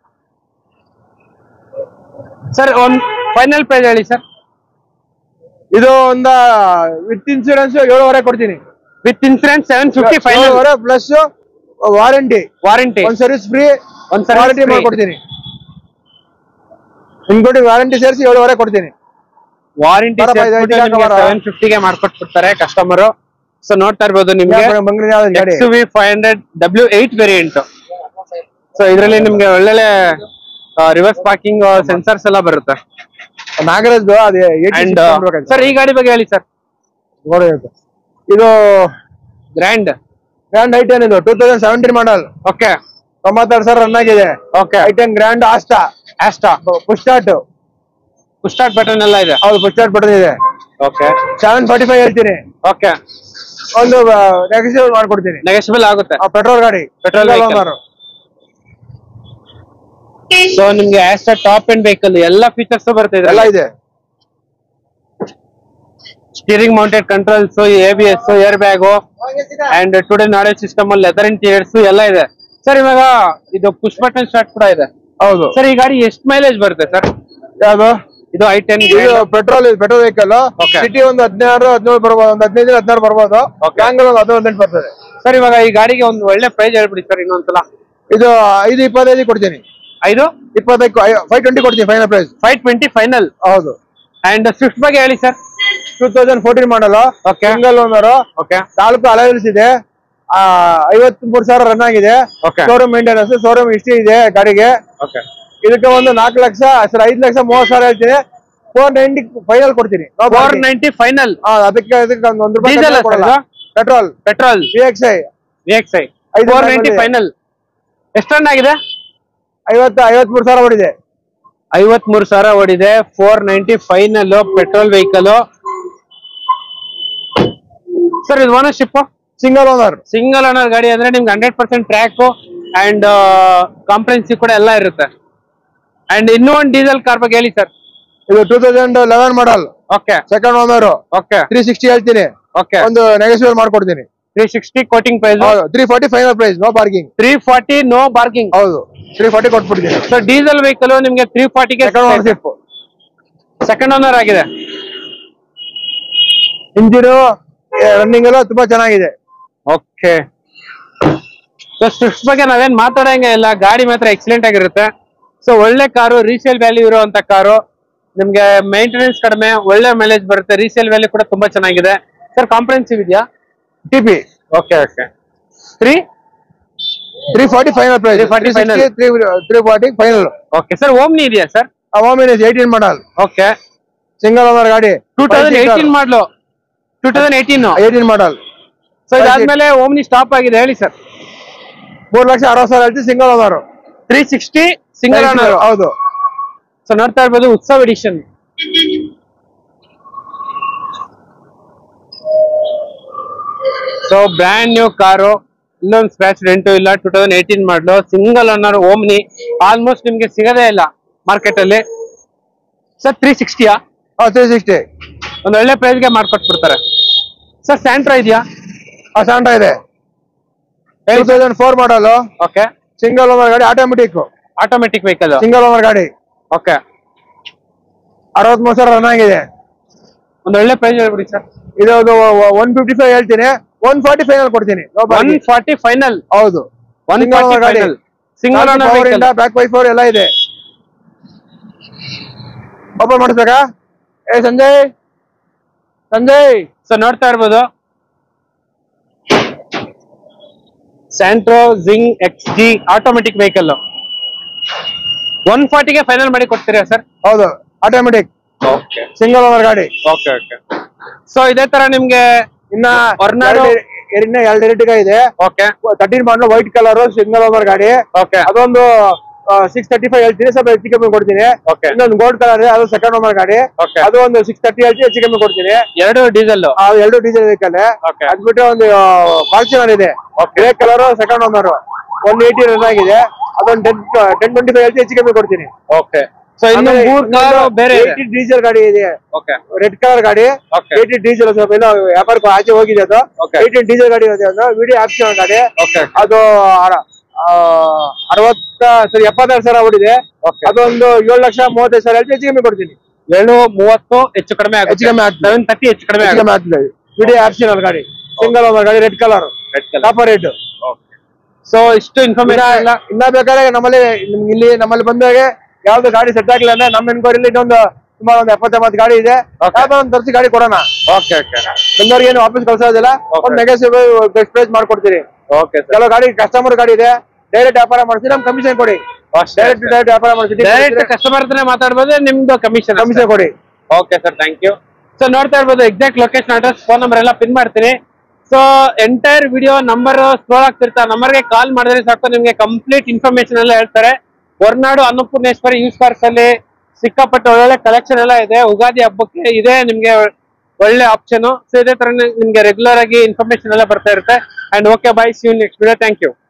[SPEAKER 1] ಸರ್ ಒಂದ್ ಫೈನಲ್ ಪ್ರೈಸ್ ಹೇಳಿ ಸರ್
[SPEAKER 2] ಇದು ಒಂದ ವಿತ್ ಇನ್ಸೂರೆನ್ಸ್ ಏಳುವರೆ ಕೊಡ್ತೀನಿ
[SPEAKER 1] with insurance seven fifty final
[SPEAKER 2] ಏಳುವರೆ ಪ್ಲಸ್ ವಾರಂಟಿ
[SPEAKER 1] ವಾರಂಟಿ
[SPEAKER 2] ಒಂದ್ ಸರ್ವಿಸ್ ಫ್ರೀ
[SPEAKER 1] ಒಂದ್ service
[SPEAKER 2] ವಾರಂಟಿ
[SPEAKER 1] free.
[SPEAKER 2] ಮಾಡ್ಕೊಡ್ತೀನಿ ಇನ್ಕ್ಲೂಡಿಂಗ್ ವಾರಂಟಿ ಸೇರಿಸಿ ಏಳುವರೆ ಕೊಡ್ತೀನಿ
[SPEAKER 1] ವಾರಂಟಿ
[SPEAKER 2] ಬರಪ್ಪ, ಇದು ಐದು ಗಾಡಿ ಬರ.
[SPEAKER 1] ಸೆವೆನ್ ಫಿಫ್ಟಿಗೆ ಮಾಡ್ಕೊಟ್ಬಿಡ್ತಾರೆ ಕಸ್ಟಮರ್ ಸೊ ನೋಡ್ತಾ ಇರ್ಬೋದು ನಿಮ್ಗೆ
[SPEAKER 2] ಮಂಗಳೂರು ಯಾವ್ದು ಗಾಡಿ
[SPEAKER 1] X V five hundred W eight variant so ಇದರಲ್ಲಿ ನಿಮ್ಗೆ ಒಳ್ಳೊಳ್ಳೆ ರಿವರ್ಸ್ ಪಾರ್ಕಿಂಗ್ ಸೆನ್ಸರ್ಸ್ ಎಲ್ಲ ಬರುತ್ತೆ
[SPEAKER 2] ನಾಗರಾಜ್ ಅದು
[SPEAKER 1] ಅಂಡ್ ಸರ್ ಈ ಗಾಡಿ ಬಗ್ಗೆ ಹೇಳಿ ಸರ್
[SPEAKER 2] ಇದು
[SPEAKER 1] ಗ್ರ್ಯಾಂಡ್
[SPEAKER 2] ಗ್ರ್ಯಾಂಡ್ ಐಟನ್ ಇದು two thousand seventeen model
[SPEAKER 1] okay
[SPEAKER 2] ತೊಂಬತ್ತಾರು ಸಾವಿರ ರನ್ ಆಗಿದೆ
[SPEAKER 1] okay
[SPEAKER 2] i ten grand Asta
[SPEAKER 1] Asta
[SPEAKER 2] push start
[SPEAKER 1] start button ಎಲ್ಲ ಇದೆ
[SPEAKER 2] ಹೌದು ಪುಷ್ ಸ್ಟಾರ್ಟ್ ಬಟನ್ ಇದೆ
[SPEAKER 1] ಓಕೆ
[SPEAKER 2] ಸೆವೆನ್ ಫಾರ್ಟಿ ಫೈವ್ ಹೇಳ್ತೀನಿ
[SPEAKER 1] ಓಕೆ
[SPEAKER 2] ಒಂದು ನೆಗೆಸಿಬಲ್ ಮಾಡ್ಕೊಡ್ತೀನಿ
[SPEAKER 1] ನೆಗೆಸಿಬಲ್ ಆಗುತ್ತೆ
[SPEAKER 2] ಪೆಟ್ರೋಲ್ ಗಾಡಿ
[SPEAKER 1] Petrol vehicle. ಸೊ ನಿಮ್ಗೆ ಆಸ್ಟಾ ಟಾಪ್ ಅಂಡ್ ವೆಹಿಕಲ್ ಎಲ್ಲ ಫೀಚರ್ಸ್ ಬರ್ತಿದೆ
[SPEAKER 2] ಎಲ್ಲ ಇದೆ
[SPEAKER 1] steering mounted controls A B S air bag and today knowledge system leather interiors ಎಲ್ಲ ಇದೆ ಸರ್ ಇವಾಗ ಇದು ಪುಷ್ ಬಟನ್ ಸ್ಟಾರ್ಟ್ ಕೂಡ ಇದೆ
[SPEAKER 2] ಹೌದು
[SPEAKER 1] ಸರ್ ಈ ಗಾಡಿ ಎಷ್ಟು ಮೈಲೇಜ್ ಬರುತ್ತೆ ಸರ್
[SPEAKER 2] ಯಾವ್ದು
[SPEAKER 1] ಇದು ಐ ಟೆನ್
[SPEAKER 2] ಇದು ಪೆಟ್ರೋಲ್ ಇದು ಪೆಟ್ರೋಲ್ ವೆಹಿಕಲ್
[SPEAKER 1] Okay.
[SPEAKER 2] ಸಿಟಿ ಒಂದು ಹದಿನಾರು ಹದಿನೇಳು ಬರ್ಬೋದು ಒಂದು ಹದಿನೈದು ಹದಿನಾರು ಬರ್ಬೋದು
[SPEAKER 1] Okay.
[SPEAKER 2] ಬ್ಯಾಂಗಲ್ ಒಂದು ಹದಿನೇಳು ಹದಿನೆಂಟು ಬರ್ತದೆ
[SPEAKER 1] ಸರ್ ಇವಾಗ ಈ ಗಾಡಿಗೆ ಒಂದು ಒಳ್ಳೆ ಪ್ರೈಸ್ ಹೇಳ್ಬಿಡಿ ಸರ್ ಇನ್ನೊಂದ್ಸಲ
[SPEAKER 2] ಇದು ಐದು ಇಪ್ಪತ್ತೈದು ಕೊಡ್ತೀನಿ
[SPEAKER 1] ಐದು
[SPEAKER 2] ಇಪ್ಪತ್ತೈದು ಫೈವ್ ಟ್ವೆಂಟಿ ಕೊಡ್ತೀನಿ final price
[SPEAKER 1] five twenty final
[SPEAKER 2] ಹೌದು
[SPEAKER 1] ಅಂಡ್ ಸ್ವಿಫ್ಟ್ ಬಗ್ಗೆ ಹೇಳಿ sir
[SPEAKER 2] two thousand fourteen model
[SPEAKER 1] Okay.
[SPEAKER 2] Single owner
[SPEAKER 1] okay
[SPEAKER 2] ನಾಲ್ಕು ಅಲೈವಲ್ಸ್ ಇದೆ ಐವತ್ ಮೂರು ಸಾವಿರ ರನ್ ಆಗಿದೆ
[SPEAKER 1] Okay.
[SPEAKER 2] Showroom maintenance showroom history ಇದೆ ಗಾಡಿಗೆ
[SPEAKER 1] ಓಕೆ
[SPEAKER 2] ಇದಕ್ಕೆ ಒಂದು ನಾಲ್ಕು ಲಕ್ಷ ಸರ್ ಐದು ಲಕ್ಷ ಮೂವತ್ತು ಸಾವಿರ ಹೇಳ್ತೀನಿ ಫೋರ್ ನೈಂಟಿ ಫೈನಲ್ ಕೊಡ್ತೀನಿ
[SPEAKER 1] ಫೋರ್ ನೈಂಟಿ ಫೈನಲ್
[SPEAKER 2] ಆ, ಅದಕ್ಕೆ ಅದಕ್ಕೆ ಒಂದು ಒಂದು ರೂಪಾಯಿ
[SPEAKER 1] Diesel
[SPEAKER 2] ಕಡಿಮೆ
[SPEAKER 1] ಆ
[SPEAKER 2] ಕೊಡಲ್ಲ
[SPEAKER 1] sir
[SPEAKER 2] petrol
[SPEAKER 1] petrol
[SPEAKER 2] V X I
[SPEAKER 1] V X I
[SPEAKER 2] ಐದು
[SPEAKER 1] ಫೋರ್
[SPEAKER 2] ಸಾವಿರ
[SPEAKER 1] ನೈಂಟಿ
[SPEAKER 2] ಇದೆ.
[SPEAKER 1] ಫೈನಲ್ ಎಷ್ಟು ರನ್ ಆಗಿದೆ
[SPEAKER 2] ಐವತ್ತು ಐವತ್ ಮೂರು ಸಾವಿರ ಹೊಡಿದೆ
[SPEAKER 1] ಐವತ್ ಮೂರು ಸಾವಿರ ಓಡಿದೆ four ninety final petrol vehicle sir ಇದು ownership
[SPEAKER 2] single owner
[SPEAKER 1] single owner ಗಾಡಿ ಅಂದ್ರೆ ನಿಮ್ಗೆ hundred percent track and comprehensive ಕೂಡ ಎಲ್ಲ ಇರುತ್ತೆ ಅಂಡ್ ಇನ್ನೂ ಒಂದು ಡೀಸೆಲ್ ಕಾರ್ ಬಗ್ಗೆ ಹೇಳಿ ಸರ್
[SPEAKER 2] ಇದು two thousand eleven model
[SPEAKER 1] okay
[SPEAKER 2] second owner
[SPEAKER 1] okay
[SPEAKER 2] three sixty ಹೇಳ್ತೀನಿ
[SPEAKER 1] ಓಕೆ
[SPEAKER 2] ಒಂದು ನೆಗೆಸಿಬಲ್ ಮಾಡ್ಕೊಡ್ತೀನಿ
[SPEAKER 1] ತ್ರೀ ಸಿಕ್ಸ್ಟಿ ಕೋಟಿಂಗ್ ಪ್ರೈಸ್
[SPEAKER 2] ಹೌದು three forty final price no parking
[SPEAKER 1] three forty no parking
[SPEAKER 2] ಹೌದು ತ್ರೀ ಫಾರ್ಟಿ ಕೊಟ್ಬಿಡ್ತೀನಿ
[SPEAKER 1] so diesel vehicle ನಿಮ್ಗೆ three ಫಾರ್ಟಿಗೆ
[SPEAKER 2] second ownership
[SPEAKER 1] second owner ಆಗಿದೆ
[SPEAKER 2] engine running ಎಲ್ಲ ತುಂಬಾ ಚೆನ್ನಾಗಿದೆ
[SPEAKER 1] ಓಕೆ ಸೊ ಸ್ವಿಫ್ಟ್ ಬಗ್ಗೆ ನಾವೇನ್ ಮಾತಾಡಂಗೆ ಇಲ್ಲ ಗಾಡಿ ಮಾತ್ರ ಎಕ್ಸಲೆಂಟ್ ಆಗಿರುತ್ತೆ ಸೊ ಒಳ್ಳೆ ಕಾರು ರೀಸೇಲ್ ವ್ಯಾಲ್ಯೂ ಇರುವಂತ ಕಾರು ನಿಮ್ಗೆ ಮೇಂಟೆನೆನ್ಸ್ ಕಡಿಮೆ ಒಳ್ಳೆ ಮೈಲೇಜ್ ಬರುತ್ತೆ ರೀಸೇಲ್ ವ್ಯಾಲ್ಯೂ ಕೂಡ ತುಂಬಾ ಚೆನ್ನಾಗಿದೆ ಸರ್ ಕಾಂಪ್ರೆನ್ಸಿವ್ ಇದೆಯಾ
[SPEAKER 2] T P
[SPEAKER 1] okay okay three
[SPEAKER 2] three forty final price
[SPEAKER 1] 340 final.
[SPEAKER 2] Three three forty final
[SPEAKER 1] okay sir Omni ಇದೆಯಾ ಸರ್
[SPEAKER 2] ಅವಾಮಿನಸ್ eighteen model
[SPEAKER 1] okay
[SPEAKER 2] single owner ಗಾಡಿ
[SPEAKER 1] two thousand eighteen model two thousand eighteen
[SPEAKER 2] eighteen model
[SPEAKER 1] so ಇದಾದ್ಮೇಲೆ Omni stop ಆಗಿದೆ ಹೇಳಿ sir
[SPEAKER 2] ಮೂರ್ ಲಕ್ಷ ಅರವತ್ತು ಸಾವಿರ ಹೇಳ್ತೀವಿ single owner
[SPEAKER 1] three sixty single owner
[SPEAKER 2] ಹೌದು
[SPEAKER 1] ಸೊ ನೋಡ್ತಾ ಇರ್ಬೋದು Utsav edition so brand new car ಇಲ್ಲೊಂದು ಸ್ಕ್ರಾಚ್ ಡೆಂಟು ಇಲ್ಲ two thousand eighteen model single owner Omni almost ನಿಮ್ಗೆ ಸಿಗದೇ ಇಲ್ಲ ಮಾರ್ಕೆಟ್ ಅಲ್ಲಿ ಸರ್ ತ್ರೀ ಸಿಕ್ಸ್ಟಿಯಾ
[SPEAKER 2] ತ್ರೀ ಸಿಕ್ಸ್ಟಿ
[SPEAKER 1] ಒಂದು ಒಳ್ಳೆ ಪ್ರೈಸ್ಗೆ ಮಾಡ್ಕೊಟ್ಬಿಡ್ತಾರೆ ಸರ್ ಸ್ಯಾಂಟ್ರಾ ಇದೆಯಾ
[SPEAKER 2] ಸಾಂಡ್ರಾ ಇದೆ two thousand four model
[SPEAKER 1] okay
[SPEAKER 2] single owner ಗಾಡಿ automatic
[SPEAKER 1] automatic vehicle
[SPEAKER 2] single owner ಗಾಡಿ
[SPEAKER 1] ಓಕೆ
[SPEAKER 2] ಅರವತ್ಮೂರು ಸಾವಿರ ರನ್ ಆಗಿದೆ
[SPEAKER 1] ಒಂದು ಒಳ್ಳೆ ಪ್ರೈಸ್ ಹೇಳ್ಬಿಡಿ ಸರ್
[SPEAKER 2] ಇದು ಒನ್ ಫಿಫ್ಟಿ ಫೈವ್ ಹೇಳ್ತೀನಿ ಒನ್ ಫಾರ್ಟಿ ಫೈವ್ ಕೊಡ್ತೀನಿ No
[SPEAKER 1] one
[SPEAKER 2] bargain.
[SPEAKER 1] Forty final
[SPEAKER 2] ಹೌದು
[SPEAKER 1] ಒನ್
[SPEAKER 2] Single owner ಗಾಡಿ
[SPEAKER 1] single owner vehicle
[SPEAKER 2] back wiper ಎಲ್ಲ ಇದೆ ಓಪನ್ ಮಾಡಿಸ್ಬೇಕಾ ಏ ಸಂಜಯ್ ಸಂಜಯ್
[SPEAKER 1] ಸೊ ನೋಡ್ತಾ ಇರ್ಬೋದು Santro Xing X G automatic vehicle one ಫಾರ್ಟಿಗೆ ಫೈನಲ್ ಮಾಡಿ ಕೊಡ್ತೀರಾ ಸರ್
[SPEAKER 2] ಹೌದು ಆಟೋಮೆಟಿಕ್
[SPEAKER 1] ಓಕೆ
[SPEAKER 2] ಸಿಂಗಲ್ ಓನರ್ ಗಾಡಿ
[SPEAKER 1] ಓಕೆ ಓಕೆ ಸೊ ಇದೇ ತರ ನಿಮ್ಗೆ
[SPEAKER 2] ಇನ್ನ
[SPEAKER 1] Ornado-
[SPEAKER 2] ಎರಡು- ಇನ್ನ ಎರಡು ರೇಟಿಗೆ ಇದೆ
[SPEAKER 1] okay
[SPEAKER 2] thirteen model white colour single owner ಗಾಡಿ
[SPEAKER 1] ಓಕೆ
[SPEAKER 2] ಅದೊಂದು ಸಿಕ್ಸ್ ತರ್ಟಿ ಫೈವ್ ಹೇಳ್ತೀನಿ ಸ್ವಲ್ಪ ಹೆಚ್ಚು ಕಮ್ಮಿ ಕೊಡ್ತೀನಿ
[SPEAKER 1] Okay.
[SPEAKER 2] ಇನ್ನೊಂದು ಗೋಲ್ಡ್ ಕಲರ್ ಅದು ಸೆಕೆಂಡ್ ಓನರ್ ಗಾಡಿ
[SPEAKER 1] Okay.
[SPEAKER 2] ಅದು ಒಂದು ಸಿಕ್ಸ್ ತರ್ಟಿ ಹೇಳ್ತೀನಿ ಹೆಚ್ಚು ಕಮ್ಮಿ ಕೊಡ್ತೀನಿ
[SPEAKER 1] ಎರಡು ಡೀಸೆಲ್
[SPEAKER 2] ಆ ಎರಡು ಡೀಸೆಲ್ ವೆಹಿಕಲ್
[SPEAKER 1] Okay.
[SPEAKER 2] ಅದ್ ಬಿಟ್ಟು ಒಂದು ಫಾರ್ಚುನರ್ ಇದೆ grey colour second owner one eighty run ಆಗಿದೆ ಅದೊಂದು ಟೆನ್ ಟೆನ್ ಟ್ವೆಂಟಿ ಫೈವ್ ಹೇಳ್ತೀನಿ ಹೆಚ್ಚು ಕಮ್ಮಿ ಕೊಡ್ತೀನಿ
[SPEAKER 1] ಓಕೆ ಸೊ ಇನ್ನು ಮೂರ್ ಕಾರು ಬೇರೆ ಇದೆ
[SPEAKER 2] ಡೀಸೆಲ್ ಗಾಡಿ ಇದೆ
[SPEAKER 1] ಓಕೆ
[SPEAKER 2] ರೆಡ್ ಕಲರ್ ಗಾಡಿ
[SPEAKER 1] Okay.
[SPEAKER 2] ಏಯ್ಟೀನ್ ಡೀಸೆಲ್ ಸ್ವಲ್ಪ ಎಲ್ಲ ವ್ಯಾಪಾರಕ್ಕೆ ಆಚೆ ಹೋಗಿದೆ ಅದು
[SPEAKER 1] Okay.
[SPEAKER 2] ಏಯ್ಟೀನ್ ಡೀಸೆಲ್ ಗಾಡಿ ಇದೆ ಅದು ವಿಡಿಯೋ ಆಪ್ಷನ್ ಗಾಡಿ
[SPEAKER 1] ಓಕೆ
[SPEAKER 2] ಅದು ಅರ- ಆ, ಅರವತ್ತ ಸರಿ ಎಪ್ಪತ್ತಾರು ಸಾವಿರ ಓಡಿದೆ
[SPEAKER 1] Okay.
[SPEAKER 2] ಅದೊಂದು ಏಳು ಲಕ್ಷ ಮೂವತ್ತೈದು ಸಾವಿರ ಹೇಳ್ತೀನಿ ಹೆಚ್ಚು ಕಮ್ಮಿ ಕೊಡ್ತೀನಿ
[SPEAKER 1] ಏಳು ಮೂವತ್ತು ಹೆಚ್ಚು ಕಡಿಮೆ ಆಗುತ್ತೆ
[SPEAKER 2] ಹೆಚ್ಚು ಕಮ್ಮಿ ಆಗ್ತದೆ.
[SPEAKER 1] ಸೆವೆನ್ ತರ್ಟಿ ಹೆಚ್ಚು ಕಡಿಮೆ
[SPEAKER 2] ಹೆಚ್ಚು
[SPEAKER 1] ಆಗುತ್ತೆ
[SPEAKER 2] ಕಮ್ಮಿ ಆಗ್ತದೆ ವಿಡಿಯೋ ಆಪ್ಷನ್ ಗಾಡಿ ಸಿಂಗಲ್ ಓನರ್ ಗಾಡಿ red colour
[SPEAKER 1] red colour
[SPEAKER 2] topper rate
[SPEAKER 1] so ಇಷ್ಟು ಇನ್ಫಾರ್ಮೇಶನ್ ಎಲ್ಲ
[SPEAKER 2] ಇನ್ನ ಬೇಕಾದ್ರೆ ನಮ್ಮಲ್ಲಿ ನಿಮ್ಗೆ ಇಲ್ಲಿ ನಮ್ಮಲ್ಲಿ ಬಂದಾಗ ಯಾವ್ದು ಗಾಡಿ ಸೆಟ್ ಆಗಿಲ್ಲ ಅಂದ್ರೆ ನಮ್ಮ ಎನ್ಕ್ವೈರಿಲಿ ಇನ್ನೊಂದು ಸುಮಾರು ಒಂದು ಎಪ್ಪತ್ತೆಂಬತ್ತು ಗಾಡಿ ಇದೆ
[SPEAKER 1] Okay.
[SPEAKER 2] ಯಾವ್ದೋ ಒಂದು ತರಿಸಿ ಗಾಡಿ ಕೊಡೋಣ
[SPEAKER 1] ಓಕೆ ಓಕೆ
[SPEAKER 2] ಬಂದವ್ರಿಗೆ ಏನು ವಾಪಸ್ ಕಳ್ಸೋದಿಲ್ಲ
[SPEAKER 1] Okay.
[SPEAKER 2] ಒಂದು ನೆಗೆಸಿವ್ ಬೆಸ್ಟ್ ಪ್ರೈಸ್ ಮಾಡ್ಕೊಡ್ತೀರಿ
[SPEAKER 1] ಓಕೆ ಸರ್
[SPEAKER 2] ಕೆಲವು ಗಾಡಿ ಕಸ್ಟಮರ್ ಗಾಡಿ ಇದೆ ಡೈರೆಕ್ಟ್ ವ್ಯಾಪಾರ ಮಾಡ್ತೀವಿ ನಮ್ ಕಮಿಷನ್ ಕೊಡಿ ಡೈರೆಕ್ಟ್ ಡೈರೆಕ್ಟ್ ವ್ಯಾಪಾರ ಮಾಡ್ತೀವಿ
[SPEAKER 1] ಡೈರೆಕ್ಟ್ ಕಸ್ಟಮರ್ ಹತ್ರನೇ ಮಾತಾಡ್ಬೋದು ನಿಮ್ದು ಕಮಿಷನ್
[SPEAKER 2] ಕಮಿಷನ್ ಕೊಡಿ
[SPEAKER 1] okay sir thank you so ನೋಡ್ತಾ ಇರ್ಬೋದು exact location address phone number ಎಲ್ಲ ಪಿನ್ ಮಾಡ್ತೀನಿ so entire video number scroll ಆಗ್ತಿರ್ತಾ ನಂಬರ್ಗೆ ಕಾಲ್ ಮಾಡಿದ್ರೆ ಸಾಕು ನಿಮ್ಗೆ ಕಂಪ್ಲೀಟ್ ಇನ್ಫಾರ್ಮೇಶನ್ ಎಲ್ಲ ಹೇಳ್ತಾರೆ ಹೊರನಾಡು ಅನ್ನಪೂರ್ಣೇಶ್ವರಿ ಯೂಸ್ ಕಾರ್ಸ್ ಅಲ್ಲಿ ಸಿಕ್ಕಾಪಟ್ಟೆ ಒಳ್ಳೊಳ್ಳೆ ಕಲೆಕ್ಷನ್ ಎಲ್ಲ ಇದೆ ಉಗಾದಿ ಹಬ್ಬಕ್ಕೆ ಇದೆ ನಿಮ್ಗೆ ಒಳ್ಳೆ ಆಪ್ಷನ್ ಸೊ ಇದೇ ತರ ನಿಮ್ಗೆ ರೆಗ್ಯುಲರ್ ಆಗಿ ಇನ್ಫಾರ್ಮೇಶನ್ ಎಲ್ಲ ಬರ್ತಾ ಇರುತ್ತೆ and okay bye see you next video thank you